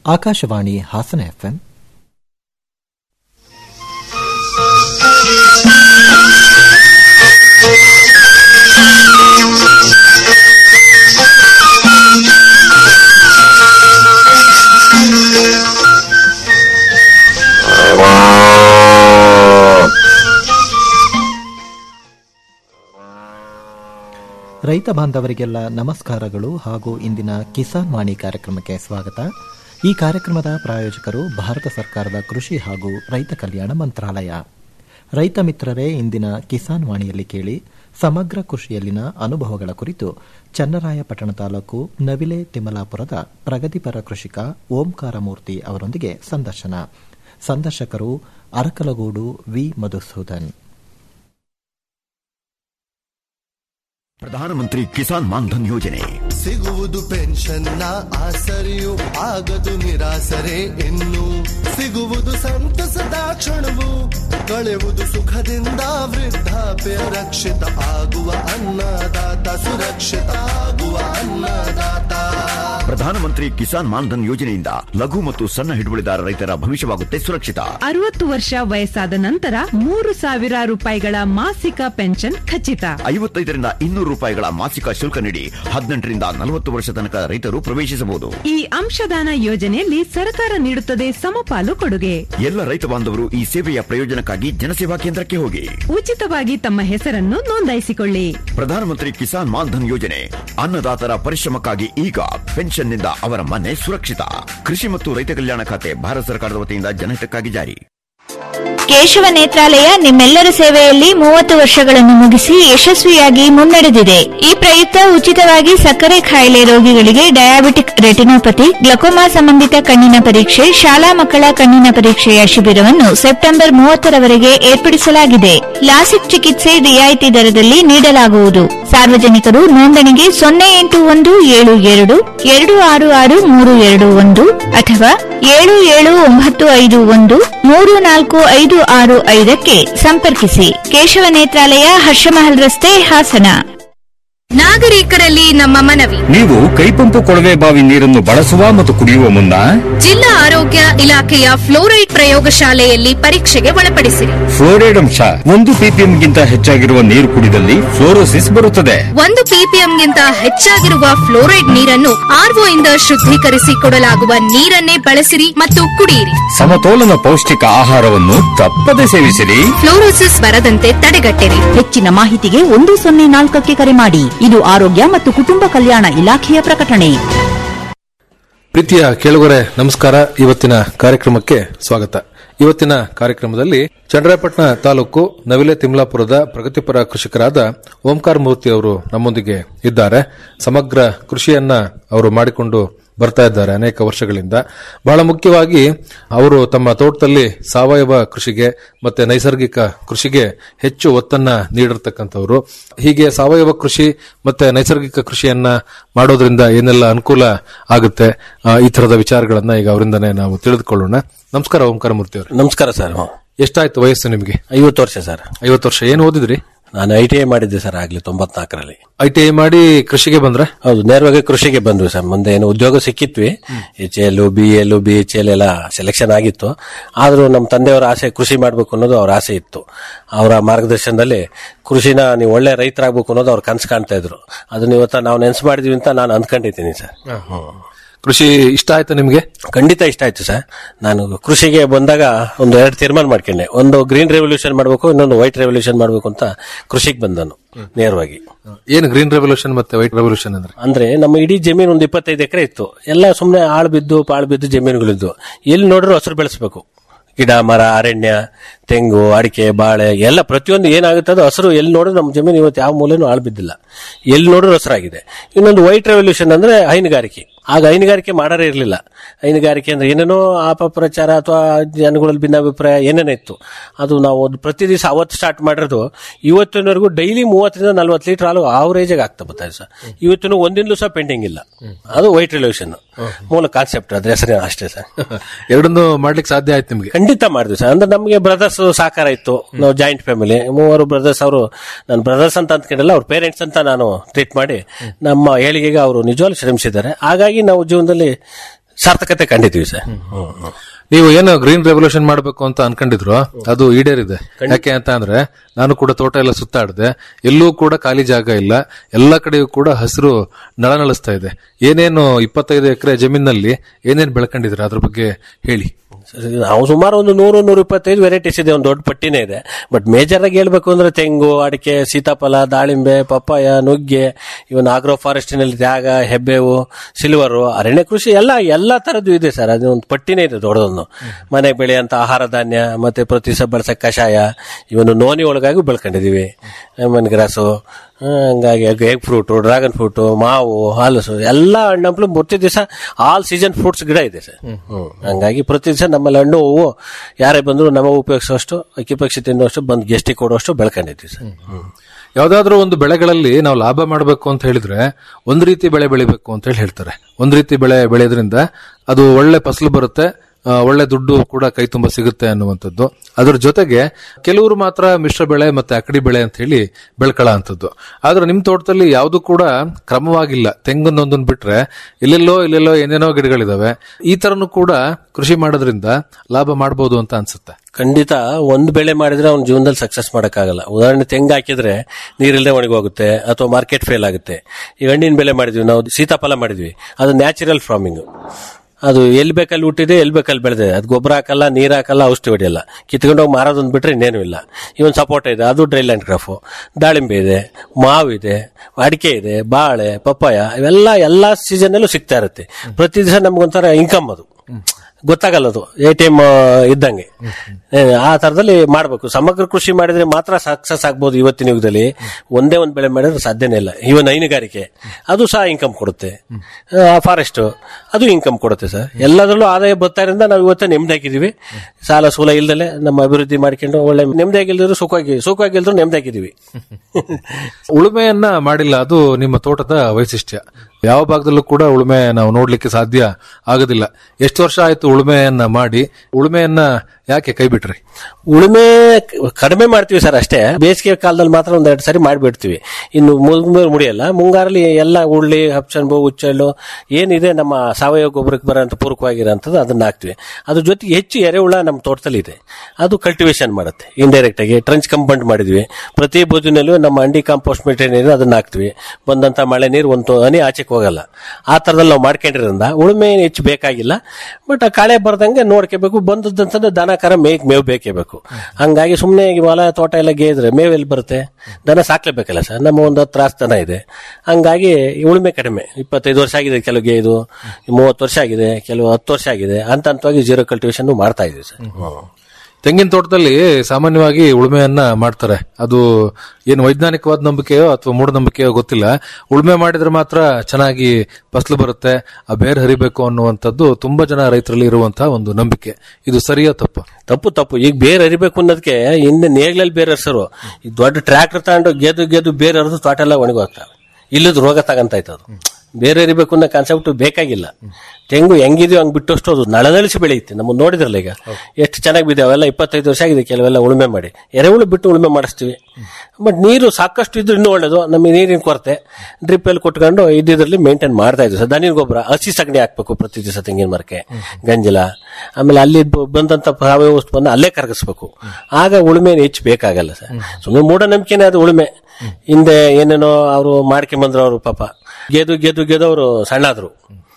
Akashvani Hassan FM ರೈತ ಬಾಂಧವರಿಗೆಲ್ಲ ನಮಸ್ಕಾರಗಳು ಹಾಗೂ ಇಂದಿನ ಕಿಸಾನ್ ವಾಣಿ ಕಾರ್ಯಕ್ರಮಕ್ಕೆ ಸ್ವಾಗತ ಈ ಕಾರ್ಯಕ್ರಮದ ಪ್ರಾಯೋಜಕರು ಭಾರತ ಸರ್ಕಾರದ ಕೃಷಿ ಹಾಗೂ ರೈತ ಕಲ್ಯಾಣ ಮಂತ್ರಾಲಯ ರೈತ ಮಿತ್ರರೇ ಇಂದಿನ ಕಿಸಾನ್ ವಾಣಿಯಲ್ಲಿ ಕೇಳಿ ಸಮಗ್ರ ಕೃಷಿಯಲ್ಲಿನ ಅನುಭವಗಳ ಕುರಿತು ಚನ್ನರಾಯಪಟ್ಟಣ ತಾಲೂಕು ನವಿಲೆ ತಿಮ್ಮಲಾಪುರದ ಪ್ರಗತಿಪರ ಕೃಷಿಕ ಓಂಕಾರ ಮೂರ್ತಿ ಅವರೊಂದಿಗೆ ಸಂದರ್ಶನ ಸಂದರ್ಶಕರು ಅರಕಲಗೂಡು ವಿ ಮಧುಸೂದನ್ ಪ್ರಧಾನಮಂತ್ರಿ ಕಿಸಾನ್ ಮಾನ್ಧನ್ ಯೋಜನೆ ಸಿಗುವುದು ಪೆನ್ಷನ್ನ ಆಸರೆಯು ಆಗದು ನಿರಾಸರೆ ಇನ್ನು ಸಿಗುವುದು ಸಂತಸದ ಕ್ಷಣವು ಕಳೆಯುವುದು ಸುಖದಿಂದ ವೃದ್ಧಾಪ್ಯ ರಕ್ಷಿತ ಆಗುವ ಅನ್ನದಾತ ಸುರಕ್ಷಿತ ಆಗುವ ಅನ್ನದಾತ ಪ್ರಧಾನಮಂತ್ರಿ ಕಿಸಾನ್ ಮಾನ್ಧನ್ ಯೋಜನೆಯಿಂದ ಲಘು ಮತ್ತು ಸಣ್ಣ ಹಿಡುವಳಿದಾರ ರೈತರ ಭವಿಷ್ಯವಾಗುತ್ತೆ ಸುರಕ್ಷಿತ ಅರವತ್ತು ವರ್ಷ ವಯಸ್ಸಾದ ನಂತರ ಮೂರು ಸಾವಿರ ರೂಪಾಯಿಗಳ ಮಾಸಿಕ ಪೆನ್ಷನ್ ಖಚಿತ ಐವತ್ತೈದರಿಂದ ಇನ್ನೂರು ರೂಪಾಯಿಗಳ ಮಾಸಿಕ ಶುಲ್ಕ ನೀಡಿ ಹದಿನೆಂಟರಿಂದ ನಲವತ್ತು ವರ್ಷ ತನಕ ರೈತರು ಪ್ರವೇಶಿಸಬಹುದು ಈ ಅಂಶದಾನ ಯೋಜನೆಯಲ್ಲಿ ಸರ್ಕಾರ ನೀಡುತ್ತದೆ ಸಮಪಾಲು ಕೊಡುಗೆ ಎಲ್ಲ ರೈತ ಬಾಂಧವರು ಈ ಸೇವೆಯ ಪ್ರಯೋಜನಕ್ಕಾಗಿ ಜನಸೇವಾ ಕೇಂದ್ರಕ್ಕೆ ಹೋಗಿ ಉಚಿತವಾಗಿ ತಮ್ಮ ಹೆಸರನ್ನು ನೋಂದಾಯಿಸಿಕೊಳ್ಳಿ ಪ್ರಧಾನಮಂತ್ರಿ ಕಿಸಾನ್ ಮಾನ್ಧನ್ ಯೋಜನೆ ಅನ್ನದಾತರ ಪರಿಶ್ರಮಕ್ಕಾಗಿ ಈಗ ಪೆನ್ಷನ್ನಿಂದ ಅವರ ಮನೆ ಸುರಕ್ಷಿತ ಕೃಷಿ ಮತ್ತು ರೈತ ಕಲ್ಯಾಣ ಖಾತೆ ಭಾರತ ಸರ್ಕಾರದ ವತಿಯಿಂದ ಜನಹಿತಕ್ಕಾಗಿ ಜಾರಿ ಕೇಶವ ನೇತ್ರಾಲಯ ನಿಮ್ಮೆಲ್ಲರ ಸೇವೆಯಲ್ಲಿ ಮೂವತ್ತು ವರ್ಷಗಳನ್ನು ಮುಗಿಸಿ ಯಶಸ್ವಿಯಾಗಿ ಮುನ್ನಡೆದಿದೆ ಈ ಪ್ರಯುಕ್ತ ಉಚಿತವಾಗಿ ಸಕ್ಕರೆ ಕಾಯಿಲೆ ರೋಗಿಗಳಿಗೆ ಡಯಾಬಿಟಿಕ್ ರೆಟಿನೋಪತಿ ಗ್ಲಕೋಮಾ ಸಂಬಂಧಿತ ಕಣ್ಣಿನ ಪರೀಕ್ಷೆ ಶಾಲಾ ಮಕ್ಕಳ ಕಣ್ಣಿನ ಪರೀಕ್ಷೆಯ ಶಿಬಿರವನ್ನು ಸೆಪ್ಟೆಂಬರ್ ಮೂವತ್ತರವರೆಗೆ ಏರ್ಪಡಿಸಲಾಗಿದೆ ಲಾಸಿಕ್ ಚಿಕಿತ್ಸೆ ರಿಯಾಯಿತಿ ದರದಲ್ಲಿ ನೀಡಲಾಗುವುದು ಸಾರ್ವಜನಿಕರು ನೋಂದಣಿಗೆ ಸೊನ್ನೆ ಎಂಟು ಒಂದು ಏಳು ಎರಡು ಎರಡು ಆರು ಆರು ಮೂರು ಎರಡು ಒಂದು ಅಥವಾ ಏಳು ಏಳು ಒಂಬತ್ತು ಐದು ಒಂದು ಮೂರು ನಾಲ್ಕು ಐದು ಆರು ಐದಕ್ಕೆ ಸಂಪರ್ಕಿಸಿ ಕೇಶವ ನೇತ್ರಾಲಯ ಹರ್ಷಮಹಲ್ ರಸ್ತೆ ಹಾಸನ ನಾಗರಿಕರಲ್ಲಿ ನಮ್ಮ ಮನವಿ ನೀವು ಕೈಪಂಪು ಕೊಳವೆ ಬಾವಿ ನೀರನ್ನು ಬಳಸುವ ಮತ್ತು ಕುಡಿಯುವ ಮುನ್ನ ಜಿಲ್ಲಾ ಆರೋಗ್ಯ ಇಲಾಖೆಯ ಫ್ಲೋರೈಡ್ ಪ್ರಯೋಗಶಾಲೆಯಲ್ಲಿ ಪರೀಕ್ಷೆಗೆ ಒಳಪಡಿಸಿರಿ ಫ್ಲೋರೈಡ್ ಅಂಶ ಒಂದು ಪಿಪಿಎಂಗಿಂತ ಹೆಚ್ಚಾಗಿರುವ ನೀರು ಕುಡಿದಲ್ಲಿ ಫ್ಲೋರೋಸಿಸ್ ಬರುತ್ತದೆ ಒಂದು ಪಿಪಿಎಂಗಿಂತ ಹೆಚ್ಚಾಗಿರುವ ಫ್ಲೋರೈಡ್ ನೀರನ್ನು ಆರ್ಒ ಇಂದ ಶುದ್ಧೀಕರಿಸಿ ಕೊಡಲಾಗುವ ನೀರನ್ನೇ ಬಳಸಿರಿ ಮತ್ತು ಕುಡಿಯಿರಿ ಸಮತೋಲನ ಪೌಷ್ಟಿಕ ಆಹಾರವನ್ನು ತಪ್ಪದೆ ಸೇವಿಸಿರಿ ಫ್ಲೋರೋಸಿಸ್ ಬರದಂತೆ ತಡೆಗಟ್ಟಿರಿ ಹೆಚ್ಚಿನ ಮಾಹಿತಿಗೆ ಒಂದು ಸೊನ್ನೆ ನಾಲ್ಕಕ್ಕೆ ಕರೆ ಮಾಡಿ ಇದು ಆರೋಗ್ಯ ಮತ್ತು ಕುಟುಂಬ ಕಲ್ಯಾಣ ಇಲಾಖೆಯ ಪ್ರಕಟಣೆ ಪ್ರೀತಿಯ ಕೇಳುಗರೆ ನಮಸ್ಕಾರ ಇವತ್ತಿನ ಕಾರ್ಯಕ್ರಮಕ್ಕೆ ಸ್ವಾಗತ ಇವತ್ತಿನ ಕಾರ್ಯಕ್ರಮದಲ್ಲಿ ಚಂದ್ರಾಯಪಟ್ಟಣ ತಾಲೂಕು ನವಿಲೆ ತಿಮ್ಲಾಪುರದ ಪ್ರಗತಿಪರ ಕೃಷಿಕರಾದ ಓಂಕಾರ ಮೂರ್ತಿ ಅವರು ನಮ್ಮೊಂದಿಗೆ ಇದ್ದಾರೆ ಸಮಗ್ರ ಕೃಷಿಯನ್ನ ಅವರು ಮಾಡಿಕೊಂಡು ಬರ್ತಾ ಇದ್ದಾರೆ ಅನೇಕ ವರ್ಷಗಳಿಂದ ಬಹಳ ಮುಖ್ಯವಾಗಿ ಅವರು ತಮ್ಮ ತೋಟದಲ್ಲಿ ಸಾವಯವ ಕೃಷಿಗೆ ಮತ್ತೆ ನೈಸರ್ಗಿಕ ಕೃಷಿಗೆ ಹೆಚ್ಚು ಒತ್ತನ್ನ ನೀಡಿರ್ತಕ್ಕಂಥವ್ರು ಹೀಗೆ ಸಾವಯವ ಕೃಷಿ ಮತ್ತೆ ನೈಸರ್ಗಿಕ ಕೃಷಿಯನ್ನ ಮಾಡೋದ್ರಿಂದ ಏನೆಲ್ಲ ಅನುಕೂಲ ಆಗುತ್ತೆ ಆ, ಈ ತರದ ವಿಚಾರಗಳನ್ನ ಈಗ ಅವರಿಂದನೇ ನಾವು ತಿಳಿದುಕೊಳ್ಳೋಣ ನಮಸ್ಕಾರ ಓಂಕಾರ ಮೂರ್ತಿ ಅವರು ನಮಸ್ಕಾರ ಸರ್ ಎಷ್ಟಾಯ್ತು ವಯಸ್ಸು ನಿಮಗೆ ಐವತ್ತು ವರ್ಷ ಸರ್ ಐವತ್ತು ವರ್ಷ ಏನು ಓದಿದ್ರಿ ನಾನು ಐ ಟಿ ಐ ಮಾಡಿದ್ದೆ ಸರ್ ಆಗ್ಲಿ ತೊಂಬತ್ನಾಲ್ಕರಲ್ಲಿ ಐ ಟಿ ಐ ಮಾಡಿ ಕೃಷಿಗೆ ಬಂದ್ರೆ ಹೌದು ನೇರವಾಗಿ ಕೃಷಿಗೆ ಬಂದ್ವಿ ಸರ್ ಮುಂದೆ ಏನು ಉದ್ಯೋಗ ಸಿಕ್ಕಿತ್ವಿ H L B L B H L ಎಲ್ಲ ಸೆಲೆಕ್ಷನ್ ಆಗಿತ್ತು ಆದ್ರೂ ನಮ್ಮ ತಂದೆಯವರ ಆಸೆ ಕೃಷಿ ಮಾಡಬೇಕು ಅನ್ನೋದು ಅವ್ರ ಆಸೆ ಇತ್ತು ಅವರ ಮಾರ್ಗದರ್ಶನದಲ್ಲಿ ಕೃಷಿನ ನೀವು ಒಳ್ಳೆ ರೈತರಾಗಬೇಕು ಅನ್ನೋದು ಅವ್ರು ಕನ್ಸು ಕಾಣ್ತಾ ಇದ್ರು ಅದನ್ನ ಇವತ್ತ ನಾವು ನೆನ್ಸು ಮಾಡಿದೀವಿ ಅಂತ ನಾನು ಅಂದ್ಕೊಂಡಿದ್ದೀನಿ ಸರ್ ಕೃಷಿ ಇಷ್ಟ ಆಯ್ತಾ ನಿಮ್ಗೆ ಖಂಡಿತ ಇಷ್ಟ ಆಯ್ತು ಸರ್ ನಾನು ಕೃಷಿಗೆ ಬಂದಾಗ ಒಂದು ಎರಡು ತೀರ್ಮಾನ ಮಾಡ್ಕೊಂಡೆ ಒಂದು ಗ್ರೀನ್ ರೆವಲ್ಯೂಷನ್ ಮಾಡಬೇಕು ಇನ್ನೊಂದು ವೈಟ್ ರೆವಲ್ಯೂಷನ್ ಮಾಡಬೇಕು ಅಂತ ಕೃಷಿಗೆ ಬಂದನು ನೇರವಾಗಿ ಏನು ಗ್ರೀನ್ ರೆವಲ್ಯೂಷನ್ ಮತ್ತೆ ವೈಟ್ ರೆವಲ್ಯೂಷನ್ ಅಂದ್ರೆ ಅಂದ್ರೆ ನಮ್ಮ ಇಡೀ ಜಮೀನು ಒಂದು ಇಪ್ಪತ್ತೈದು ಎಕರೆ ಇತ್ತು ಎಲ್ಲ ಸುಮ್ಮನೆ ಆಳು ಬಿದ್ದು ಪಾಳು ಬಿದ್ದು ಜಮೀನುಗಳಿದ್ದು ಎಲ್ಲಿ ನೋಡಿದ್ರು ಹಸಿರು ಬೆಳೆಸಬೇಕು ಗಿಡ ಮರ ಅರಣ್ಯ ತೆಂಗು ಅಡಿಕೆ ಬಾಳೆ ಎಲ್ಲ ಪ್ರತಿಯೊಂದು ಏನಾಗುತ್ತೆ ಅದು ಹಸಿರು ಎಲ್ಲಿ ನೋಡಿದ್ರು ನಮ್ಮ ಜಮೀನು ಇವತ್ತು ಯಾವ ಮೂಲೆನೂ ಆಳು ಬಿದ್ದಿಲ್ಲ ಎಲ್ಲಿ ನೋಡಿದ್ರು ಹಸಿರಾಗಿದೆ ಇನ್ನೊಂದು ವೈಟ್ ರೆವಲ್ಯೂಷನ್ ಅಂದ್ರೆ ಹೈನುಗಾರಿಕೆ ಆಗ ಹೈನುಗಾರಿಕೆ ಮಾಡಾರೇ ಇರಲಿಲ್ಲ ಹೈನುಗಾರಿಕೆ ಅಂದ್ರೆ ಏನೇನೋ ಅಪಪ್ರಚಾರ ಅಥವಾ ಜನಗಳಲ್ಲಿ ಭಿನ್ನಾಭಿಪ್ರಾಯ ಏನೇನೋ ಇತ್ತು ಅದು ನಾವು ಒಂದು ಪ್ರತಿ ದಿವಸ ಅವತ್ತು ಸ್ಟಾರ್ಟ್ ಮಾಡಿರೋದು ಇವತ್ತಿನವರೆಗೂ ಡೈಲಿ ಮೂವತ್ತರಿಂದ ನಲ್ವತ್ತು ಲೀಟರ್ ಹಾಲು ಆವರೇಜ್ ಆಗಿ ಆಗ್ತಾ ಬರ್ತಾ ಇದೆ ಸರ್ ಇವತ್ತಿನ ಒಂದಿಂದಲೂ ಸಹ ಪೆಂಡಿಂಗ್ ಇಲ್ಲ ಅದು ವೈಟ್ ರೆವಲ್ಯೂಷನ್ ಮೂಲ ಕಾನ್ಸೆಪ್ಟ್ ಅದ್ರ ಹೆಸರಿನ ಅಷ್ಟೇ ಸರ್ ಎರಡನ್ನೂ ಮಾಡ್ಲಿಕ್ಕೆ ಸಾಧ್ಯ ಆಯ್ತು ನಿಮ್ಗೆ ಖಂಡಿತ ಮಾಡಿದ್ವಿ ಸರ್ ಅಂದ್ರೆ ನಮಗೆ ಬ್ರದರ್ಸ್ ಸಾಕಾರ ಇತ್ತು ನಾವು ಜಾಯಿಂಟ್ ಫ್ಯಾಮಿಲಿ ಮೂವರು ಬ್ರದರ್ಸ್ ಅವರು ನನ್ನ ಬ್ರದರ್ಸ್ ಅಂತ ಅಂದ್ಕೊಂಡಿಲ್ಲ ಅವ್ರ ಪೇರೆಂಟ್ಸ್ ಅಂತ ನಾನು ಟ್ರೀಟ್ ಮಾಡಿ ನಮ್ಮ ಏಳಿಗೆಗೆ ಅವರು ನಿಜವಾಗ್ಲೂ ಶ್ರಮಿಸಿದ್ದಾರೆ ಹಾಗಾಗಿ ನಾವು ಜೀವನದಲ್ಲಿ ಸಾರ್ಥಕತೆ ಕಂಡಿದ್ವಿ ಸರ್ ನೀವು ಏನು ಗ್ರೀನ್ ರೆವಲ್ಯೂಷನ್ ಮಾಡಬೇಕು ಅಂತ ಅನ್ಕೊಂಡಿದ್ರು ಅದು ಈಡೇರಿದೆ ಯಾಕೆ ಅಂತ ಅಂದ್ರೆ ನಾನು ಕೂಡ ತೋಟ ಎಲ್ಲ ಸುತ್ತಾಡಿದೆ ಎಲ್ಲೂ ಕೂಡ ಖಾಲಿ ಜಾಗ ಇಲ್ಲ ಎಲ್ಲ ಕಡೆಯೂ ಕೂಡ ಹಸಿರು ನಳನಳಿಸ್ತಾ ಇದೆ ಏನೇನು ಇಪ್ಪತ್ತೈದು ಎಕರೆ ಜಮೀನಲ್ಲಿ ಏನೇನು ಬೆಳ್ಕೊಂಡಿದ್ರೆ ಅದ್ರ ಬಗ್ಗೆ ಹೇಳಿ ನಾವು ಸುಮಾರು ಒಂದು ನೂರು ನೂರ ಇಪ್ಪತ್ತೈದು ವೆರೈಟೀಸ್ ಇದೆ ಒಂದು ದೊಡ್ಡ ಪಟ್ಟಿನೇ ಇದೆ ಬಟ್ ಮೇಜರ್ ಆಗಿ ಹೇಳ್ಬೇಕು ಅಂದ್ರೆ ತೆಂಗು ಅಡಿಕೆ ಸೀತಾಫಲ ದಾಳಿಂಬೆ ಪಪ್ಪಾಯ ನುಗ್ಗೆ ಇವನ್ ಆಗ್ರೋ ಫಾರೆಸ್ಟಿನಲ್ಲಿ ತ್ಯಾಗ ಹೆಬ್ಬೇವು ಸಿಲ್ವರು ಅರಣ್ಯ ಕೃಷಿ ಎಲ್ಲ ಎಲ್ಲಾ ತರದ್ದು ಇದೆ ಸರ್ ಅದು ಒಂದು ಪಟ್ಟಿನೇ ಇದೆ ದೊಡ್ಡದೊಂದು ಮನೆಗೆ ಬೆಳೆಯಂತ ಆಹಾರ ಧಾನ್ಯ ಮತ್ತೆ ಪ್ರತಿ ದಿವಸ ಬಳಸೋ ಕಷಾಯ ಇವನು ನೋನಿ ಒಳಗಾಗಿ ಬೆಳ್ಕೊಂಡಿದೀವಿ ಲೆಮನ್ ಗ್ರಾಸು ಹಂಗಾಗಿ ಎಗ್ ಫ್ರೂಟು ಡ್ರ್ಯಾಗನ್ ಫ್ರೂಟು ಮಾವು ಹಲಸು ಎಲ್ಲ ಹಣ್ಣಂಪ್ಲು ಪ್ರತಿ ದಿವಸ ಆಲ್ ಸೀಸನ್ ಫ್ರೂಟ್ಸ್ ಗಿಡ ಇದೆ ಸರ್ ಹ್ಮ್. ಹಂಗಾಗಿ ಪ್ರತಿ ದಿವಸ ನಮ್ಮಲ್ಲಿ ಹಣ್ಣು ಹೂವು ಯಾರೇ ಬಂದ್ರು ನಮಗೆ ಉಪಯೋಗಿಸುವಷ್ಟು ಅಕ್ಕಿ ಪಕ್ಷಿ ತಿನ್ನುವಷ್ಟು ಬಂದು ಗೆಸ್ಟಿಗೆ ಕೊಡುವಷ್ಟು ಬೆಳ್ಕೊಂಡಿದ್ವಿ ಸರ್ ಹ್ಮ್. ಯಾವ್ದಾದ್ರು ಒಂದು ಬೆಳೆಗಳಲ್ಲಿ ನಾವು ಲಾಭ ಮಾಡಬೇಕು ಅಂತ ಹೇಳಿದ್ರೆ ಒಂದ್ ರೀತಿ ಬೆಳೆ ಬೆಳಿಬೇಕು ಅಂತ ಹೇಳಿ ಹೇಳ್ತಾರೆ ಒಂದ್ ರೀತಿ ಬೆಳೆ ಬೆಳೆಯೋದ್ರಿಂದ ಅದು ಒಳ್ಳೆ ಫಸಲು ಬರುತ್ತೆ ಆ, ಒಳ್ಳೆ ದುಡ್ಡು ಕೂಡ ಕೈ ತುಂಬ ಸಿಗುತ್ತೆ ಅನ್ನುವಂಥದ್ದು ಅದ್ರ ಜೊತೆಗೆ ಕೆಲವರು ಮಾತ್ರ ಮಿಶ್ರ ಬೆಳೆ ಮತ್ತೆ ಅಕಡಿ ಬೆಳೆ ಅಂತ ಹೇಳಿ ಬೆಳ್ಕೊಳ್ಳೋ ಅಂತದ್ದು ಆದ್ರೆ ನಿಮ್ ತೋಟದಲ್ಲಿ ಯಾವುದು ಕೂಡ ಕ್ರಮವಾಗಿಲ್ಲ ತೆಂಗನ್ನೊಂದನ್ ಬಿಟ್ರೆ ಇಲ್ಲೆಲ್ಲೋ ಇಲ್ಲೆಲ್ಲೋ ಏನೇನೋ ಗಿಡಗಳಿದಾವೆ ಈ ತರನು ಕೂಡ ಕೃಷಿ ಮಾಡೋದ್ರಿಂದ ಲಾಭ ಮಾಡಬಹುದು ಅಂತ ಅನ್ಸುತ್ತೆ ಖಂಡಿತ ಒಂದು ಬೆಳೆ ಮಾಡಿದ್ರೆ ಅವ್ನ ಜೀವನದಲ್ಲಿ ಸಕ್ಸಸ್ ಮಾಡೋಕ್ಕಾಗಲ್ಲ ಉದಾಹರಣೆ ತೆಂಗು ಹಾಕಿದ್ರೆ ನೀರಿಲ್ಲದೆ ಒಣಗೋಗುತ್ತೆ ಅಥವಾ ಮಾರ್ಕೆಟ್ ಫೇಲ್ ಆಗುತ್ತೆ ಈಗ ಹಣ್ಣಿನ ಬೆಳೆ ಮಾಡಿದ್ವಿ ನಾವು ಸೀತಾಫಲ ಮಾಡಿದ್ವಿ ಅದು ನ್ಯಾಚುರಲ್ ಫಾರ್ಮಿಂಗ್ ಅದು ಎಲ್ಲಿ ಬೇಕಲ್ಲಿ ಹುಟ್ಟಿದೆ ಎಲ್ಲಿ ಬೇಕಲ್ಲಿ ಬೆಳೆದಿದೆ ಅದು ಗೊಬ್ಬರ ಹಾಕಲ್ಲ ನೀರು ಹಾಕಲ್ಲ ಔಷಧಿ ಹೊಡಿಯಲ್ಲ ಕಿತ್ಕೊಂಡು ಹೋಗಿ ಮಾರೋದೊಂದು ಬಿಟ್ರೆ ಇನ್ನೇನು ಇಲ್ಲ ಇವನ್ ಸಪೋಟ ಇದೆ ಅದು ಡ್ರೈ ಲ್ಯಾಂಡ್ ಕ್ರಾಫು ದಾಳಿಂಬೆ ಇದೆ ಮಾವು ಇದೆ ಅಡಿಕೆ ಇದೆ ಬಾಳೆ ಪಪ್ಪಾಯ ಇವೆಲ್ಲ ಎಲ್ಲಾ ಸೀಸನ್ನಲ್ಲೂ ಸಿಗ್ತಾ ಇರುತ್ತೆ ಪ್ರತಿ ದಿವಸ ನಮ್ಗೊಂಥರ ಇನ್ಕಮ್ ಅದು ಗೊತ್ತಾಗಲ್ಲ ಅದು ಎ ಟಿ ಎಂ ಇದ್ದಂಗೆ ಏ, ಆ ತರದಲ್ಲಿ ಮಾಡಬೇಕು ಸಮಗ್ರ ಕೃಷಿ ಮಾಡಿದ್ರೆ ಮಾತ್ರ ಸಕ್ಸಸ್ ಆಗ್ಬೋದು ಇವತ್ತಿನ ಯುಗದಲ್ಲಿ ಒಂದೇ ಒಂದು ಬೆಳೆ ಮಾಡಿದ್ರೆ ಸಾಧ್ಯನೇ ಇಲ್ಲ ಇವನ್ ಹೈನುಗಾರಿಕೆ ಅದು ಸಹ ಇನ್ಕಮ್ ಕೊಡುತ್ತೆ ಫಾರೆಸ್ಟ್ ಅದು ಇನ್ಕಮ್ ಕೊಡುತ್ತೆ ಸರ್ ಎಲ್ಲದರಲ್ಲೂ ಆದಾಯ ಬರ್ತಾ ಇರೋದ್ರಿಂದ ನಾವು ಇವತ್ತೇ ನೆಮ್ಮದಿ ಹಾಕಿದೀವಿ ಸಾಲ ಸೂಲ ಇಲ್ದಲೆ ನಮ್ಮ ಅಭಿವೃದ್ಧಿ ಮಾಡ್ಕೊಂಡು ಒಳ್ಳೆ ನೆಮ್ಮದಿ ಆಗಿಲ್ದ್ರು ಸುಖವಾಗಿ ಸುಖವಾಗಿಲ್ದ್ರು ನೆಮ್ಮದಿ ಹಾಕಿದೀವಿ ಉಳುಮೆಯನ್ನ ಮಾಡಿಲ್ಲ ಅದು ನಿಮ್ಮ ತೋಟದ ವೈಶಿಷ್ಟ್ಯ ಯಾವ ಭಾಗದಲ್ಲೂ ಕೂಡ ಉಳುಮೆ ನಾವು ನೋಡ್ಲಿಕ್ಕೆ ಸಾಧ್ಯ ಆಗೋದಿಲ್ಲ ಎಷ್ಟು ವರ್ಷ ಆಯ್ತು ಉಳುಮೆಯನ್ನ ಮಾಡಿ ಉಳುಮೆಯನ್ನ ಯಾಕೆ ಕೈ ಬಿಟ್ರಿ ಉಳುಮೆ ಕ- ಕಡಿಮೆ ಮಾಡ್ತೀವಿ ಸರ್ ಅಷ್ಟೇ ಬೇಸಿಗೆ ಕಾಲದಲ್ಲಿ ಮಾತ್ರ ಒಂದೆರಡು ಸರಿ ಮಾಡಿಬಿಡ್ತೀವಿ ಇನ್ನು ಮುಂಗಾರು ಮುಡಿಯಲ್ಲ ಮುಂಗಾರಲ್ಲಿ ಎಲ್ಲ ಉಳ್ಳಿ ಹಪ್ಸನ್ಬು ಹುಚ್ಚಳ್ಳು ಏನಿದೆ ನಮ್ಮ ಸಾವಯವ ಗೊಬ್ಬರಕ್ಕೆ ಬರೋಂಥ ಪೂರಕವಾಗಿರೋಂಥದ್ದು ಅದನ್ನ ಹಾಕ್ತಿವಿ ಅದ್ರ ಜೊತೆಗೆ ಹೆಚ್ಚು ಎರೆಹುಳ ನಮ್ಮ ತೋಟದಲ್ಲಿ ಇದೆ ಅದು ಕಲ್ಟಿವೇಶನ್ ಮಾಡುತ್ತೆ ಇಂಡೈರೆಕ್ಟ್ ಆಗಿ ಟ್ರಂಚ್ ಕಂಪೌಂಡ್ ಮಾಡಿದ್ವಿ ಪ್ರತಿ ಬದುನಲ್ಲೂ ನಮ್ಮ ಅಂಡಿ ಕಾಂಪೋಸ್ಟ್ ಮೆಟೀರಿಯಲ್ ಅದನ್ನ ಹಾಕ್ತಿವಿ ಬಂದಂತ ಮಳೆ ನೀರು ಒಂದು ಹನಿ ಆಚೆಗೆ ಹೋಗಲ್ಲ ಆ ತರದಲ್ಲಿ ನಾವು ಮಾಡ್ಕೊಂಡಿರೋದ್ರಿಂದ ಉಳುಮೆ ಏನ್ ಹೆಚ್ಚು ಬೇಕಾಗಿಲ್ಲ ಬಟ್ ಆ ಕಳೆ ಬರ್ದಂಗೆ ನೋಡ್ಕೋಬೇಕು ಬಂದದಂತಂದ್ರೆ ದನ ಕರ ಮೇಯ್ಕ್ ಮೇವು ಬೇಕೇ ಬೇಕು ಹಂಗಾಗಿ ಸುಮ್ಮನೆ ಹೊಲ ತೋಟ ಎಲ್ಲ ಗೇದ್ರೆ ಮೇವು ಎಲ್ಲಿ ಬರುತ್ತೆ ದನ ಸಾಕ್ಲೇಬೇಕಲ್ಲ ಸರ್ ನಮ್ಮ ಒಂದು ಹತ್ತು ರಾಸ್ ದನ ಇದೆ ಹಂಗಾಗಿ ಈ ಉಳುಮೆ ಕಡಿಮೆ ಇಪ್ಪತ್ತೈದು ವರ್ಷ ಆಗಿದೆ ಕೆಲವು ಗೇದು ಮೂವತ್ತು ವರ್ಷ ಆಗಿದೆ ಕೆಲವು ಹತ್ತು ವರ್ಷ ಆಗಿದೆ ಹಂತ ಹಂತವಾಗಿ ಜೀರೋ ಕಲ್ಟಿವೇಶನ್ ಮಾಡ್ತಾ ಇದೀವಿ ಸರ್ ತೆಂಗಿನ ತೋಟದಲ್ಲಿ ಸಾಮಾನ್ಯವಾಗಿ ಉಳುಮೆಯನ್ನ ಮಾಡ್ತಾರೆ ಅದು ಏನು ವೈಜ್ಞಾನಿಕವಾದ ನಂಬಿಕೆಯೋ ಅಥವಾ ಮೂಢನಂಬಿಕೆಯೋ ಗೊತ್ತಿಲ್ಲ ಉಳುಮೆ ಮಾಡಿದ್ರೆ ಮಾತ್ರ ಚೆನ್ನಾಗಿ ಫಸಲು ಬರುತ್ತೆ ಆ ಬೇರ್ ಹರಿಬೇಕು ಅನ್ನುವಂಥದ್ದು ತುಂಬಾ ಜನ ರೈತರಲ್ಲಿ ಇರುವಂತಹ ಒಂದು ನಂಬಿಕೆ ಇದು ಸರಿಯೋ ತಪ್ಪು ತಪ್ಪು ತಪ್ಪು ಈಗ ಬೇರೆ ಅರಿಬೇಕು ಅನ್ನೋದಕ್ಕೆ ಹಿಂದೆ ನೇಗ್ಲಲ್ಲಿ ಬೇರೆ ಹರ್ಸರು ಈ ದೊಡ್ಡ ಟ್ರ್ಯಾಕ್ಟರ್ ತಗೊಂಡು ಗೆದ್ದು ಗೆದ್ದು ಬೇರೆ ಹರಿದು ತೋಟ ಎಲ್ಲ ಒಣಗೋಗ್ತಾವೆ ಇಲ್ಲದ ರೋಗ ತಗಂತ ಅದು ಬೇರೆ ಅರಿಬೇಕು ಅನ್ನೋ ಕಾನ್ಸೆಪ್ಟ್ ಬೇಕಾಗಿಲ್ಲ ತೆಂಗು ಹೆಂಗಿದೆಯೋ ಹಂಗ್ ಬಿಟ್ಟಷ್ಟು ಅದು ನಳನಳಿಸಿ ಬೆಳೆಯುತ್ತೆ ನಮ್ಮ ನೋಡಿದ್ರಲ್ಲ ಈಗ ಎಷ್ಟು ಚೆನ್ನಾಗಿ ಬಿದೆ ಅವೆಲ್ಲ ಇಪ್ಪತ್ತೈದು ವರ್ಷ ಆಗಿದೆ ಕೆಲವೆಲ್ಲ ಉಳುಮೆ ಮಾಡಿ ಎರೆಹುಳು ಬಿಟ್ಟು ಉಳುಮೆ ಮಾಡಿಸ್ತೀವಿ ಬಟ್ ನೀರು ಸಾಕಷ್ಟು ಇದ್ರೆ ಇನ್ನೂ ಒಳ್ಳೇದು ನಮಗೆ ನೀರಿನ ಕೊರತೆ ಡ್ರಿಪ್ ಅಲ್ಲಿ ಕೊಟ್ಕೊಂಡು ಇದ್ದಿದ್ರಲ್ಲಿ ಮೇಂಟೈನ್ ಮಾಡ್ತಾ ಇದ್ವಿ ಸರ್ ದನಿನ ಗೊಬ್ಬರ ಹಸಿ ಸಗಣಿ ಹಾಕ್ಬೇಕು ಪ್ರತಿ ದಿವಸ ತೆಂಗಿನ ಮರಕ್ಕೆ ಗಂಜಲ ಆಮೇಲೆ ಅಲ್ಲಿ ಬ- ಬಂದಂತ ಸಾವಯವ ವಸ್ತು ಬಂದು ಅಲ್ಲೇ ಕರಗಿಸ್ಬೇಕು ಆಗ ಉಳುಮೆ ಏನ್ ಹೆಚ್ಚು ಬೇಕಾಗಲ್ಲ ಸರ್ ಸುಮ್ಮನೆ ಮೂಢನಂಬಿಕೆನೇ ಅದು ಉಳುಮೆ ಹಿಂದೆ ಏನೇನೋ ಅವರು ಮಾಡ್ಕೊಂಬಂದ್ರು ಅವರು ಪಾಪ ಗೆದ್ದು ಗೆದ್ದು ಗೆದ್ದು ಅವರು ಸಣ್ಣಾದ್ರು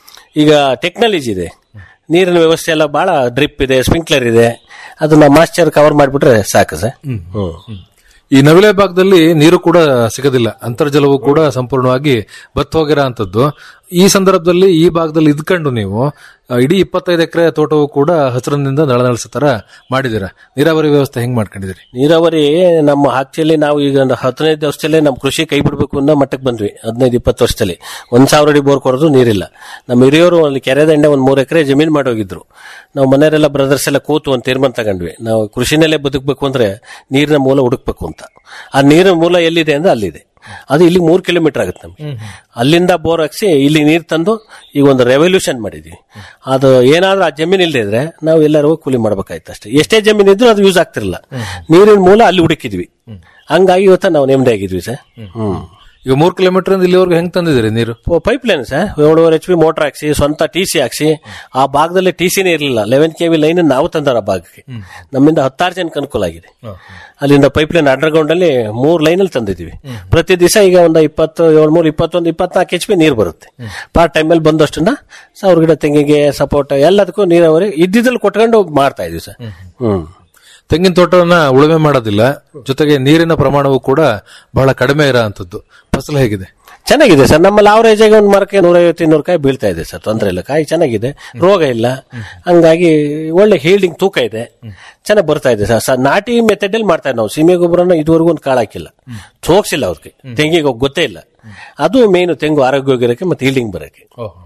ಈಗ ಟೆಕ್ನಾಲಜಿ ಇದೆ ನೀರಿನ ವ್ಯವಸ್ಥೆ ಎಲ್ಲ ಬಹಳ ಡ್ರಿಪ್ ಇದೆ ಸ್ಪ್ರಿಂಕ್ಲರ್ ಇದೆ ಅದನ್ನ ಮಾಸ್ಚರ್ ಕವರ್ ಮಾಡಿಬಿಟ್ರೆ ಸಾಕು ಸರ್ ಹ್ಮ್ ಈ ನವಿಲೆ ಭಾಗದಲ್ಲಿ ನೀರು ಕೂಡ ಸಿಗೋದಿಲ್ಲ ಅಂತರ್ಜಲವು ಕೂಡ ಸಂಪೂರ್ಣವಾಗಿ ಬತ್ತು ಹೋಗಿರೋ ಅಂತದ್ದು ಈ ಸಂದರ್ಭದಲ್ಲಿ ಈ ಭಾಗದಲ್ಲಿ ಇದ್ಕೊಂಡು ನೀವು ಆ, ಇಡೀ ಇಪ್ಪತ್ತೈದು ಎಕರೆ ತೋಟವು ಕೂಡ ಹಸಿರಿನಿಂದ ನಳನಳಿಸೋ ತರ ಮಾಡಿದಿರ ನೀರಾವರಿ ವ್ಯವಸ್ಥೆ ಹೆಂಗ್ ಮಾಡ್ಕೊಂಡಿದ್ದೀರಿ ನೀರಾವರಿ ನಮ್ಮ ಆಕ್ಚುಲಿ ನಾವು ಈಗ ಒಂದು ಹದಿನೈದು ವರ್ಷದಲ್ಲೇ ನಮ್ಮ ಕೃಷಿ ಕೈ ಬಿಡಬೇಕು ಅನ್ನೋ ಮಟ್ಟಕ್ಕೆ ಬಂದ್ವಿ ಹದಿನೈದು ಇಪ್ಪತ್ತು ವರ್ಷದಲ್ಲಿ ಒಂದ್ ಸಾವಿರ ಅಡಿ ಬೋರ್ ಕೊಡೋದು ನೀರಿಲ್ಲ ನಮ್ಮ ಹಿರಿಯವರು ಅಲ್ಲಿ ಕೆರೆ ದಂಡೆ ಒಂದ್ ಮೂರು ಎಕರೆ ಜಮೀನು ಮಾಡೋಗಿದ್ರು ನಾವು ಮನೆಯವರೆಲ್ಲ ಬ್ರದರ್ಸ್ ಎಲ್ಲ ಕೂತು ಒಂದು ತೀರ್ಮಾನ ತಗೊಂಡ್ವಿ ನಾವು ಕೃಷಿನಲ್ಲೇ ಬದುಕಬೇಕು ಅಂದ್ರೆ ನೀರಿನ ಮೂಲ ಹುಡುಕ್ಬೇಕು ಅಂತ ಆ ನೀರಿನ ಮೂಲ ಎಲ್ಲಿದೆ ಅಂದ್ರೆ ಅಲ್ಲಿದೆ ಅದು ಇಲ್ಲಿ ಮೂರು ಕಿಲೋಮೀಟರ್ ಆಗುತ್ತೆ ನಮ್ಗೆ ಅಲ್ಲಿಂದ ಬೋರ್ ಹಾಕ್ಸಿ ಇಲ್ಲಿ ನೀರು ತಂದು ಈಗ ಒಂದು ರೆವಲ್ಯೂಷನ್ ಮಾಡಿದ್ವಿ ಅದು ಏನಾದ್ರೂ ಆ ಜಮೀನು ಇಲ್ಲದೆ ಇದ್ರೆ ನಾವು ಎಲ್ಲರೂ ಕೂಲಿ ಮಾಡ್ಬೇಕಾಯ್ತು ಅಷ್ಟೇ ಎಷ್ಟೇ ಜಮೀನು ಇದ್ರೂ ಅದು ಯೂಸ್ ಆಗ್ತಿರಲಿಲ್ಲ ನೀರಿನ ಮೂಲ ಅಲ್ಲಿ ಹುಡುಕಿದ್ವಿ ಹಂಗಾಗಿ ಇವತ್ತ ನಾವು ನೆಮ್ಮದಿ ಆಗಿದ್ವಿ ಸರ್ ಹ್ಮ್ ಈಗ ಮೂರ್ ಕಿಲೋಮೀಟರ್ ಇಲ್ಲಿವರೆಗೂ ಹೆಂಗ್ ತಂದಿದ್ದೀರಿ ನೀರು ಪೈಪ್ ಲೈನ್ ಸರ್ ಏಳುವರೆ ಎಚ್ ಪಿ ಮೋಟರ್ ಹಾಕ್ಸಿ ಸ್ವಂತ ಟಿ ಸಿ ಹಾಕ್ಸಿ ಆ ಭಾಗದಲ್ಲಿ ಟಿ ಸಿನೇ ಇರಲಿಲ್ಲ ಲೆವೆನ್ ಕೆ ವಿ ಲೈನ್ ನಾವು ತಂದಾರ ಆ ಭಾಗಕ್ಕೆ ನಮ್ಮಿಂದ ಹತ್ತಾರು ಜನಕ್ಕೆ ಅನುಕೂಲ ಆಗಿದೆ ಅಲ್ಲಿಂದ ಪೈಪ್ ಲೈನ್ ಅಂಡರ್ ಗ್ರೌಂಡ್ ಅಲ್ಲಿ ಮೂರ್ ಲೈನ್ ಅಲ್ಲಿ ತಂದಿದ್ದೀವಿ ಪ್ರತಿ ದಿವಸ ಈಗ ಒಂದು ಇಪ್ಪತ್ತು ಏಳು ಮೂರು ಇಪ್ಪತ್ತೊಂದು ಇಪ್ಪತ್ನಾಲ್ಕು ಎಚ್ ಪಿ ನೀರು ಬರುತ್ತೆ ಪಾರ್ಟ್ ಟೈಮ್ ಅಲ್ಲಿ ಬಂದಷ್ಟನ್ನ ಸಾವಿರ ಗಿಡ ತೆಂಗಿಗೆ ಸಪೋರ್ಟ್ ಎಲ್ಲದಕ್ಕೂ ನೀರಾವರಿ ಇದ್ದಿದ್ದಲ್ಲಿ ಕೊಟ್ಕೊಂಡು ಮಾಡ್ತಾ ಇದೀವಿ ಸರ್ ಹ್ಮ್ ತೆಂಗಿನ ತೋಟವನ್ನ ಉಳುಮೆ ಮಾಡೋದಿಲ್ಲ ಜೊತೆಗೆ ನೀರಿನ ಪ್ರಮಾಣವು ಕೂಡ ಬಹಳ ಕಡಿಮೆ ಇರೋ ಅಂತದ್ದು ಫಸಲು ಹೇಗಿದೆ ಚೆನ್ನಾಗಿದೆ ಸರ್ ನಮ್ಮಲ್ಲಿ ಆವರೇಜ್ ಆಗಿ ಒಂದು ಮರಕ್ಕೆ ನೂರೈವತ್ತು ಇನ್ನೂರು ಕಾಯಿ ಬೀಳ್ತಾ ಇದೆ ಸರ್ ತೊಂದರೆ ಇಲ್ಲ ಕಾಯಿ ಚೆನ್ನಾಗಿದೆ ರೋಗ ಇಲ್ಲ ಹಂಗಾಗಿ ಒಳ್ಳೆ ಹೀಲ್ಡಿಂಗ್ ತೂಕ ಇದೆ ಚೆನ್ನಾಗಿ ಬರ್ತಾ ಇದೆ ಸರ್ ಸರ್ ನಾಟಿ ಮೆಥಡ್ ಅಲ್ಲಿ ಮಾಡ್ತಾ ಇದ್ದೀವಿ ನಾವು ಸೀಮೆ ಗೊಬ್ಬರನ ಇದುವರೆಗೂ ಒಂದು ಕಾಳು ಹಾಕಿಲ್ಲ ಸೋಕ್ಸಿಲ್ಲ ಅವ್ರಿಗೆ ತೆಂಗಿಗೆ ಗೊತ್ತೇ ಇಲ್ಲ ಅದು ಮೇನು ತೆಂಗು ಆರೋಗ್ಯವಾಗಿರಕ್ಕೆ ಮತ್ತೆ ಹೀಲ್ಡಿಂಗ್ ಬರಕ್ಕೆ